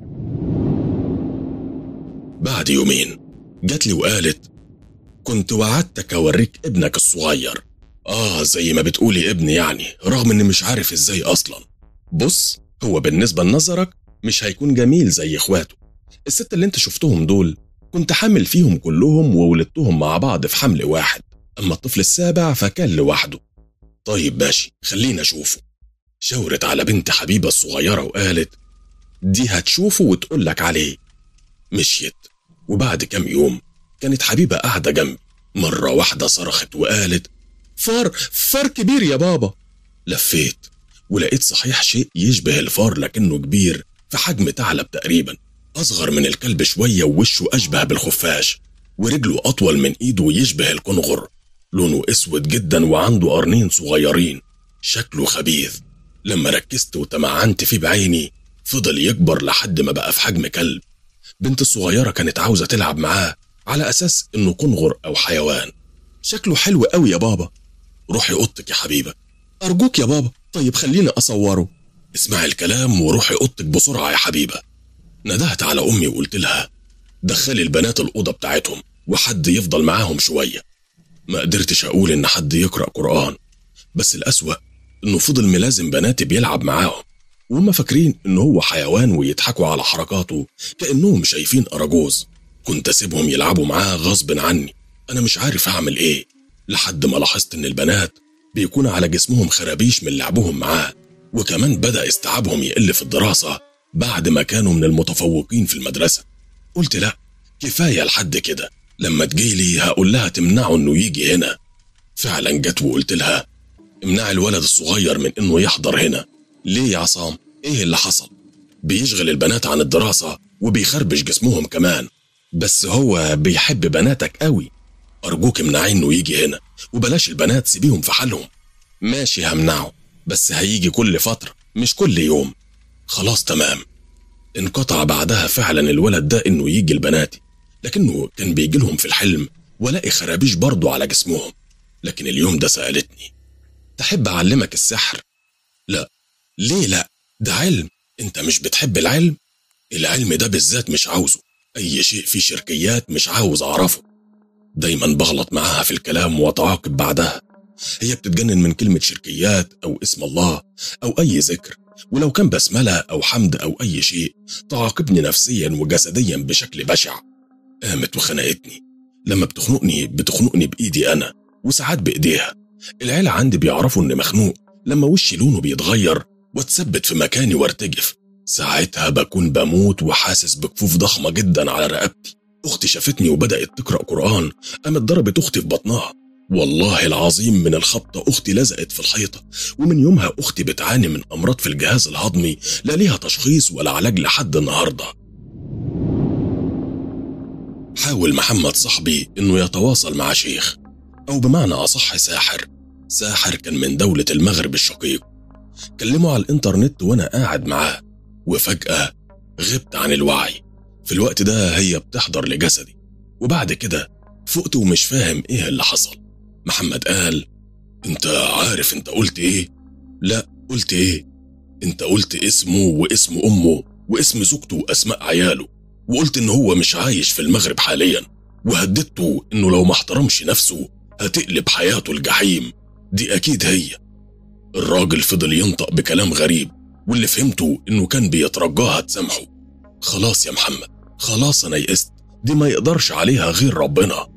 بعد يومين جات لي وقالت كنت وعدتك اوريك ابنك الصغير اه زي ما بتقولي ابني يعني رغم اني مش عارف ازاي اصلا بص هو بالنسبه لنظرك مش هيكون جميل زي اخواته الست اللي انت شفتهم دول كنت حامل فيهم كلهم وولدتهم مع بعض في حمل واحد اما الطفل السابع فكان لوحده طيب ماشي خلينا اشوفه شاورت على بنت حبيبه الصغيره وقالت دي هتشوفه وتقول لك عليه مشيت وبعد كام يوم كانت حبيبه قاعده جنبي مره واحده صرخت وقالت فار فار كبير يا بابا لفيت ولقيت صحيح شيء يشبه الفار لكنه كبير في حجم ثعلب تقريبا أصغر من الكلب شوية ووشه أشبه بالخفاش ورجله أطول من إيده ويشبه الكنغر لونه أسود جدا وعنده قرنين صغيرين شكله خبيث لما ركزت وتمعنت فيه بعيني فضل يكبر لحد ما بقى في حجم كلب بنت الصغيرة كانت عاوزة تلعب معاه على أساس إنه كنغر أو حيوان شكله حلو قوي يا بابا روحي أوضتك يا حبيبة أرجوك يا بابا طيب خليني أصوره اسمعي الكلام وروحي أوضتك بسرعة يا حبيبة ندهت على أمي وقلت لها دخلي البنات الأوضة بتاعتهم وحد يفضل معاهم شوية ما قدرتش أقول إن حد يقرأ قرآن بس الأسوأ إنه فضل ملازم بناتي بيلعب معاهم وهم فاكرين إن هو حيوان ويضحكوا على حركاته كأنهم شايفين أراجوز كنت أسيبهم يلعبوا معاه غصب عني أنا مش عارف أعمل إيه لحد ما لاحظت إن البنات بيكون على جسمهم خرابيش من لعبهم معاه وكمان بدأ استيعابهم يقل في الدراسة بعد ما كانوا من المتفوقين في المدرسة قلت لا كفاية لحد كده لما تجيلي هقول لها تمنعه انه يجي هنا فعلا جت وقلت لها امنع الولد الصغير من انه يحضر هنا ليه يا عصام ايه اللي حصل بيشغل البنات عن الدراسة وبيخربش جسمهم كمان بس هو بيحب بناتك قوي أرجوك امنعي إنه يجي هنا وبلاش البنات سيبيهم في حالهم ماشي همنعه بس هيجي كل فترة مش كل يوم خلاص تمام انقطع بعدها فعلا الولد ده إنه يجي لبناتي لكنه كان بيجي لهم في الحلم ولاقي خرابيش برضه على جسمهم لكن اليوم ده سألتني تحب أعلمك السحر؟ لا ليه لا؟ ده علم انت مش بتحب العلم؟ العلم ده بالذات مش عاوزه أي شيء فيه شركيات مش عاوز أعرفه دايما بغلط معاها في الكلام وأتعاقب بعدها هي بتتجنن من كلمة شركيات أو اسم الله أو أي ذكر ولو كان بسملة أو حمد أو أي شيء تعاقبني نفسيا وجسديا بشكل بشع قامت وخنقتني لما بتخنقني بتخنقني بإيدي أنا وساعات بإيديها العيلة عندي بيعرفوا إني مخنوق لما وشي لونه بيتغير واتثبت في مكاني وارتجف ساعتها بكون بموت وحاسس بكفوف ضخمة جدا على رقبتي أختي شافتني وبدأت تقرأ قرآن قامت ضربت أختي في بطنها والله العظيم من الخبطة أختي لزقت في الحيطة ومن يومها أختي بتعاني من أمراض في الجهاز الهضمي لا ليها تشخيص ولا علاج لحد النهاردة حاول محمد صاحبي إنه يتواصل مع شيخ أو بمعنى أصح ساحر ساحر كان من دولة المغرب الشقيق كلمه على الإنترنت وأنا قاعد معاه وفجأة غبت عن الوعي في الوقت ده هي بتحضر لجسدي وبعد كده فقت ومش فاهم ايه اللي حصل محمد قال انت عارف انت قلت ايه لا قلت ايه انت قلت اسمه واسم امه واسم زوجته واسماء عياله وقلت ان هو مش عايش في المغرب حاليا وهددته انه لو ما احترمش نفسه هتقلب حياته الجحيم دي اكيد هي الراجل فضل ينطق بكلام غريب واللي فهمته انه كان بيترجاها تسامحه خلاص يا محمد خلاص انا يئست دي ما يقدرش عليها غير ربنا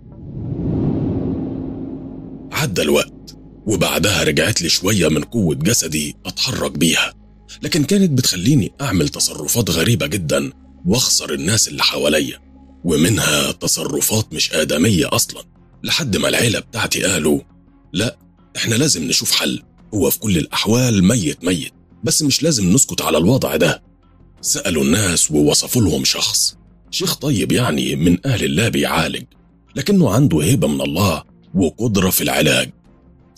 عدى الوقت وبعدها رجعت لي شوية من قوة جسدي أتحرك بيها لكن كانت بتخليني أعمل تصرفات غريبة جدا وأخسر الناس اللي حواليا ومنها تصرفات مش آدمية أصلا لحد ما العيلة بتاعتي قالوا لا إحنا لازم نشوف حل هو في كل الأحوال ميت ميت بس مش لازم نسكت على الوضع ده سألوا الناس ووصفوا لهم شخص شيخ طيب يعني من أهل الله بيعالج لكنه عنده هبة من الله وقدرة في العلاج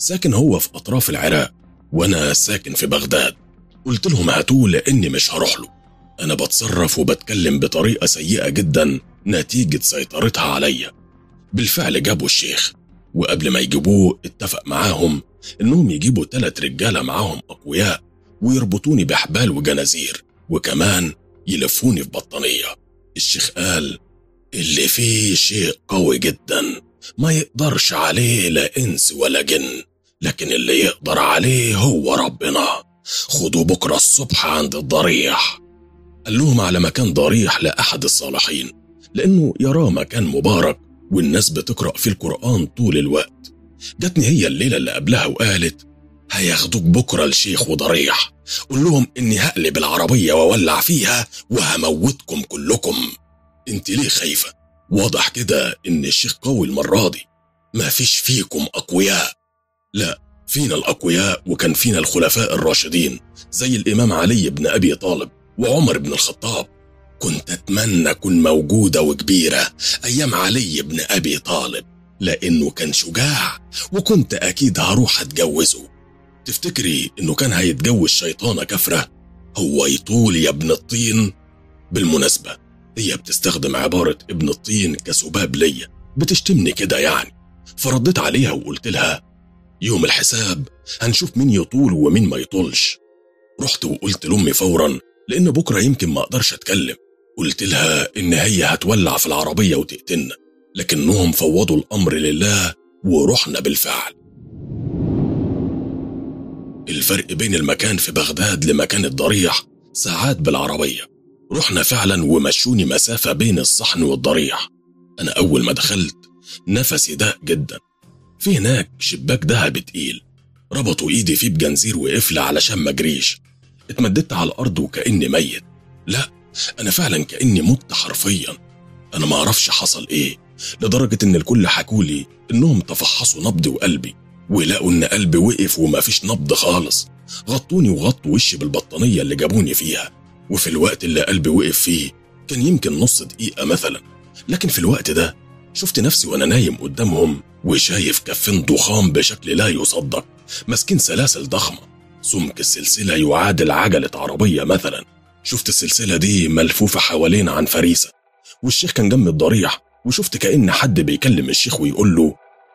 ساكن هو في أطراف العراق وأنا ساكن في بغداد قلت لهم هاتوه لأني مش هروح له أنا بتصرف وبتكلم بطريقة سيئة جدا نتيجة سيطرتها عليا بالفعل جابوا الشيخ وقبل ما يجيبوه اتفق معاهم إنهم يجيبوا تلات رجالة معاهم أقوياء ويربطوني بحبال وجنازير وكمان يلفوني في بطانية الشيخ قال اللي فيه شيء قوي جدا ما يقدرش عليه لا إنس ولا جن لكن اللي يقدر عليه هو ربنا خدوا بكرة الصبح عند الضريح قال لهم على مكان ضريح لأحد الصالحين لأنه يراه مكان مبارك والناس بتقرأ فيه القرآن طول الوقت جاتني هي الليلة اللي قبلها وقالت هياخدوك بكرة الشيخ وضريح قول لهم إني هقلب العربية وولع فيها وهموتكم كلكم انت ليه خايفة واضح كده إن الشيخ قوي المرة دي ما فيش فيكم أقوياء لا فينا الأقوياء وكان فينا الخلفاء الراشدين زي الإمام علي بن أبي طالب وعمر بن الخطاب كنت أتمنى أكون موجودة وكبيرة أيام علي بن أبي طالب لأنه كان شجاع وكنت أكيد هروح أتجوزه تفتكري إنه كان هيتجوز شيطانة كفرة هو يطول يا ابن الطين بالمناسبة هي بتستخدم عبارة ابن الطين كسباب ليا بتشتمني كده يعني فرديت عليها وقلت لها يوم الحساب هنشوف مين يطول ومين ما يطولش رحت وقلت لأمي فورا لأن بكرة يمكن ما أقدرش أتكلم قلت لها إن هي هتولع في العربية وتقتلنا لكنهم فوضوا الأمر لله ورحنا بالفعل الفرق بين المكان في بغداد لمكان الضريح ساعات بالعربية رحنا فعلا ومشوني مسافة بين الصحن والضريح أنا أول ما دخلت نفسي ضاق جدا في هناك شباك دهب تقيل ربطوا ايدي فيه بجنزير وقفلة علشان ما اجريش اتمددت على الارض وكاني ميت لا انا فعلا كاني مت حرفيا انا ما اعرفش حصل ايه لدرجة ان الكل حكولي انهم تفحصوا نبضي وقلبي ولقوا ان قلبي وقف وما فيش نبض خالص غطوني وغطوا وشي بالبطانية اللي جابوني فيها وفي الوقت اللي قلبي وقف فيه كان يمكن نص دقيقة مثلا لكن في الوقت ده شفت نفسي وانا نايم قدامهم وشايف كفين ضخام بشكل لا يصدق ماسكين سلاسل ضخمة سمك السلسلة يعادل عجلة عربية مثلا شفت السلسلة دي ملفوفة حوالين عن فريسة والشيخ كان جنب الضريح وشفت كأن حد بيكلم الشيخ ويقول له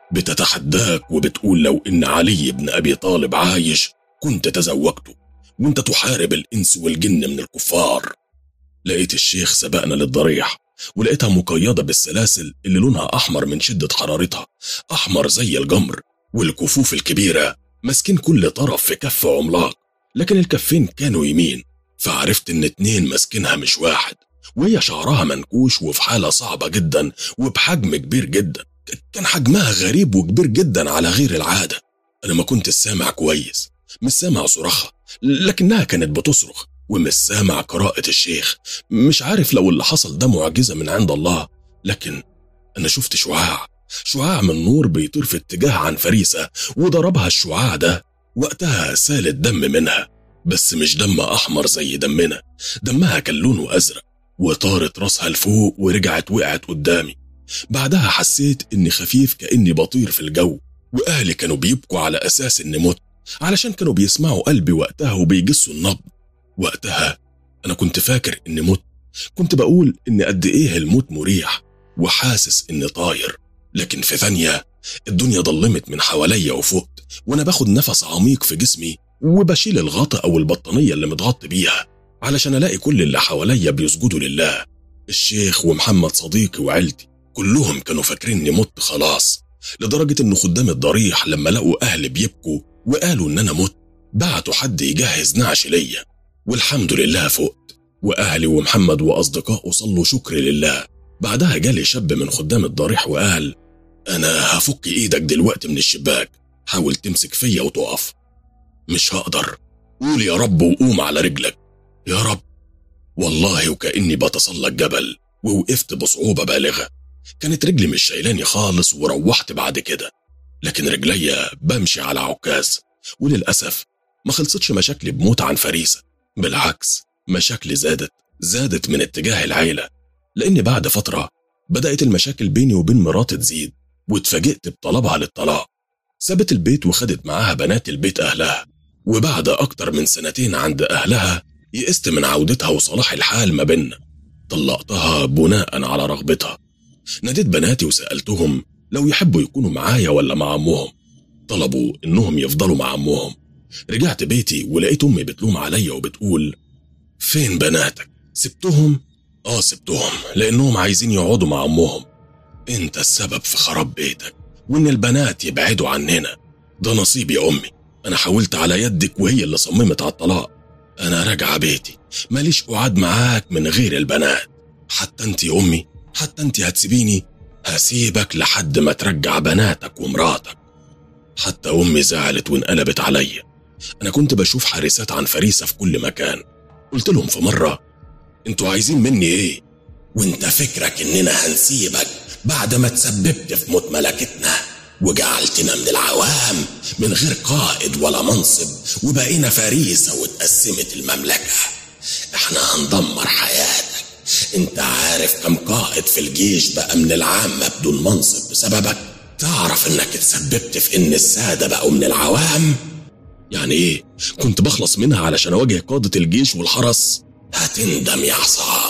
بتتحداك وبتقول لو إن علي بن أبي طالب عايش كنت تزوجته وانت تحارب الإنس والجن من الكفار لقيت الشيخ سبقنا للضريح ولقيتها مقيدة بالسلاسل اللي لونها أحمر من شدة حرارتها أحمر زي الجمر والكفوف الكبيرة ماسكين كل طرف في كف عملاق لكن الكفين كانوا يمين فعرفت إن اتنين ماسكينها مش واحد وهي شعرها منكوش وفي حالة صعبة جدا وبحجم كبير جدا كان حجمها غريب وكبير جدا على غير العادة أنا ما كنت سامع كويس مش سامع صراخها لكنها كانت بتصرخ ومش سامع قراءة الشيخ مش عارف لو اللي حصل ده معجزة من عند الله لكن أنا شفت شعاع شعاع من نور بيطير في اتجاه عن فريسة وضربها الشعاع ده وقتها سال الدم منها بس مش دم أحمر زي دمنا دمها كان لونه أزرق وطارت راسها لفوق ورجعت وقعت قدامي بعدها حسيت إني خفيف كأني بطير في الجو وأهلي كانوا بيبكوا على أساس إني مت علشان كانوا بيسمعوا قلبي وقتها وبيجسوا النبض وقتها أنا كنت فاكر إني مت كنت بقول إن قد إيه الموت مريح وحاسس إني طاير لكن في ثانية الدنيا ضلمت من حواليا وفقت وأنا باخد نفس عميق في جسمي وبشيل الغطا أو البطانية اللي متغطي بيها علشان ألاقي كل اللي حواليا بيسجدوا لله الشيخ ومحمد صديقي وعيلتي كلهم كانوا فاكرين إني مت خلاص لدرجة إن خدام الضريح لما لقوا أهلي بيبكوا وقالوا إن أنا مت بعتوا حد يجهز نعش ليا والحمد لله فقت وأهلي ومحمد وأصدقائه صلوا شكر لله بعدها جالي شاب من خدام الضريح وقال أنا هفك إيدك دلوقتي من الشباك حاول تمسك فيا وتقف مش هقدر قول يا رب وقوم على رجلك يا رب والله وكأني بتسلق جبل ووقفت بصعوبة بالغة كانت رجلي مش شايلاني خالص وروحت بعد كده لكن رجليا بمشي على عكاز وللأسف ما خلصتش مشاكلي بموت عن فريسة بالعكس مشاكلي زادت زادت من اتجاه العيلة لأن بعد فترة بدأت المشاكل بيني وبين مراتي تزيد واتفاجئت بطلبها للطلاق سابت البيت وخدت معاها بنات البيت أهلها وبعد أكتر من سنتين عند أهلها يئست من عودتها وصلاح الحال ما بينا طلقتها بناء على رغبتها ناديت بناتي وسألتهم لو يحبوا يكونوا معايا ولا مع أمهم طلبوا إنهم يفضلوا مع أمهم رجعت بيتي ولقيت أمي بتلوم عليا وبتقول فين بناتك سبتهم اه سبتهم لانهم عايزين يقعدوا مع امهم انت السبب في خراب بيتك وان البنات يبعدوا عننا ده نصيب يا امي انا حاولت على يدك وهي اللي صممت على الطلاق انا راجعه بيتي ماليش قعاد معاك من غير البنات حتى انت يا امي حتى انت هتسيبيني هسيبك لحد ما ترجع بناتك ومراتك حتى امي زعلت وانقلبت عليا انا كنت بشوف حارسات عن فريسه في كل مكان قلت لهم في مره انتوا عايزين مني ايه وانت فكرك اننا هنسيبك بعد ما تسببت في موت ملكتنا وجعلتنا من العوام من غير قائد ولا منصب وبقينا فريسة واتقسمت المملكة احنا هندمر حياتك انت عارف كم قائد في الجيش بقى من العامة بدون منصب بسببك تعرف انك اتسببت في ان السادة بقوا من العوام يعني ايه كنت بخلص منها علشان اواجه قادة الجيش والحرس هتندم يا عصام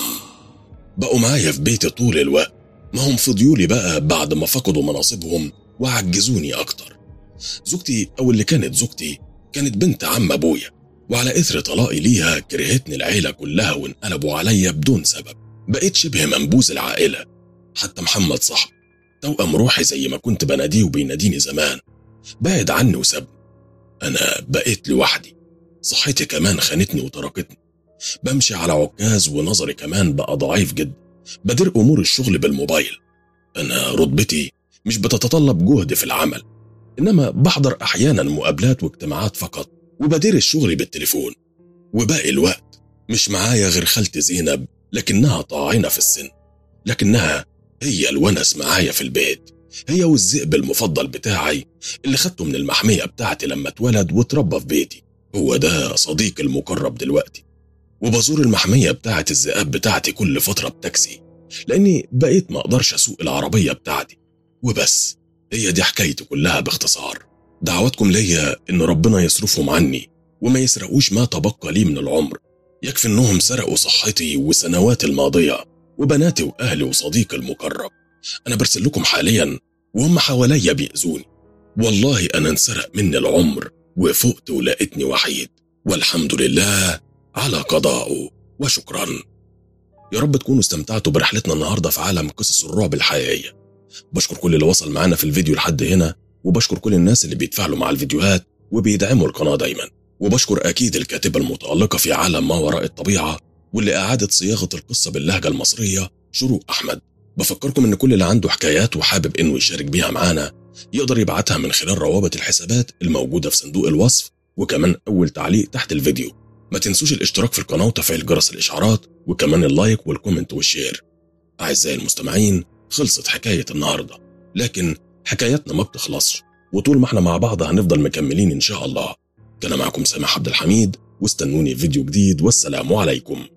بقوا معايا في بيتي طول الوقت ما هم فضيولي بقى بعد ما فقدوا مناصبهم وعجزوني أكتر زوجتي أو اللي كانت زوجتي كانت بنت عم أبويا وعلى إثر طلاقي ليها كرهتني العيلة كلها وانقلبوا عليا بدون سبب بقيت شبه منبوذ العائلة حتى محمد صاحبي توأم روحي زي ما كنت بناديه وبيناديني زمان بعد عني وسابني أنا بقيت لوحدي صحتي كمان خانتني وتركتني بمشي على عكاز ونظري كمان بقى ضعيف جدا بدير أمور الشغل بالموبايل أنا رتبتي مش بتتطلب جهد في العمل إنما بحضر أحيانا مقابلات واجتماعات فقط وبدير الشغل بالتليفون وباقي الوقت مش معايا غير خالتي زينب لكنها طاعنة في السن لكنها هي الونس معايا في البيت هي والذئب المفضل بتاعي اللي خدته من المحمية بتاعتي لما اتولد واتربى في بيتي هو ده صديقي المقرب دلوقتي وبزور المحمية بتاعة الذئاب بتاعتي كل فترة بتاكسي لأني بقيت ما أقدرش أسوق العربية بتاعتي وبس هي دي حكايتي كلها باختصار دعواتكم ليا إن ربنا يصرفهم عني وما يسرقوش ما تبقى لي من العمر يكفي إنهم سرقوا صحتي وسنواتي الماضية وبناتي وأهلي وصديقي المقرب أنا برسل لكم حاليا وهم حواليا بيأذوني والله أنا انسرق مني العمر وفقت ولقيتني وحيد والحمد لله على قضائه وشكرا يا رب تكونوا استمتعتوا برحلتنا النهارده في عالم قصص الرعب الحقيقيه بشكر كل اللي وصل معانا في الفيديو لحد هنا وبشكر كل الناس اللي بيتفاعلوا مع الفيديوهات وبيدعموا القناه دايما وبشكر اكيد الكاتبه المتالقه في عالم ما وراء الطبيعه واللي اعادت صياغه القصه باللهجه المصريه شروق احمد بفكركم ان كل اللي عنده حكايات وحابب انه يشارك بيها معانا يقدر يبعتها من خلال روابط الحسابات الموجوده في صندوق الوصف وكمان اول تعليق تحت الفيديو ما تنسوش الاشتراك في القناة وتفعيل جرس الإشعارات وكمان اللايك والكومنت والشير أعزائي المستمعين خلصت حكاية النهاردة لكن حكاياتنا ما بتخلصش وطول ما احنا مع بعض هنفضل مكملين إن شاء الله كان معكم سامح عبد الحميد واستنوني في فيديو جديد والسلام عليكم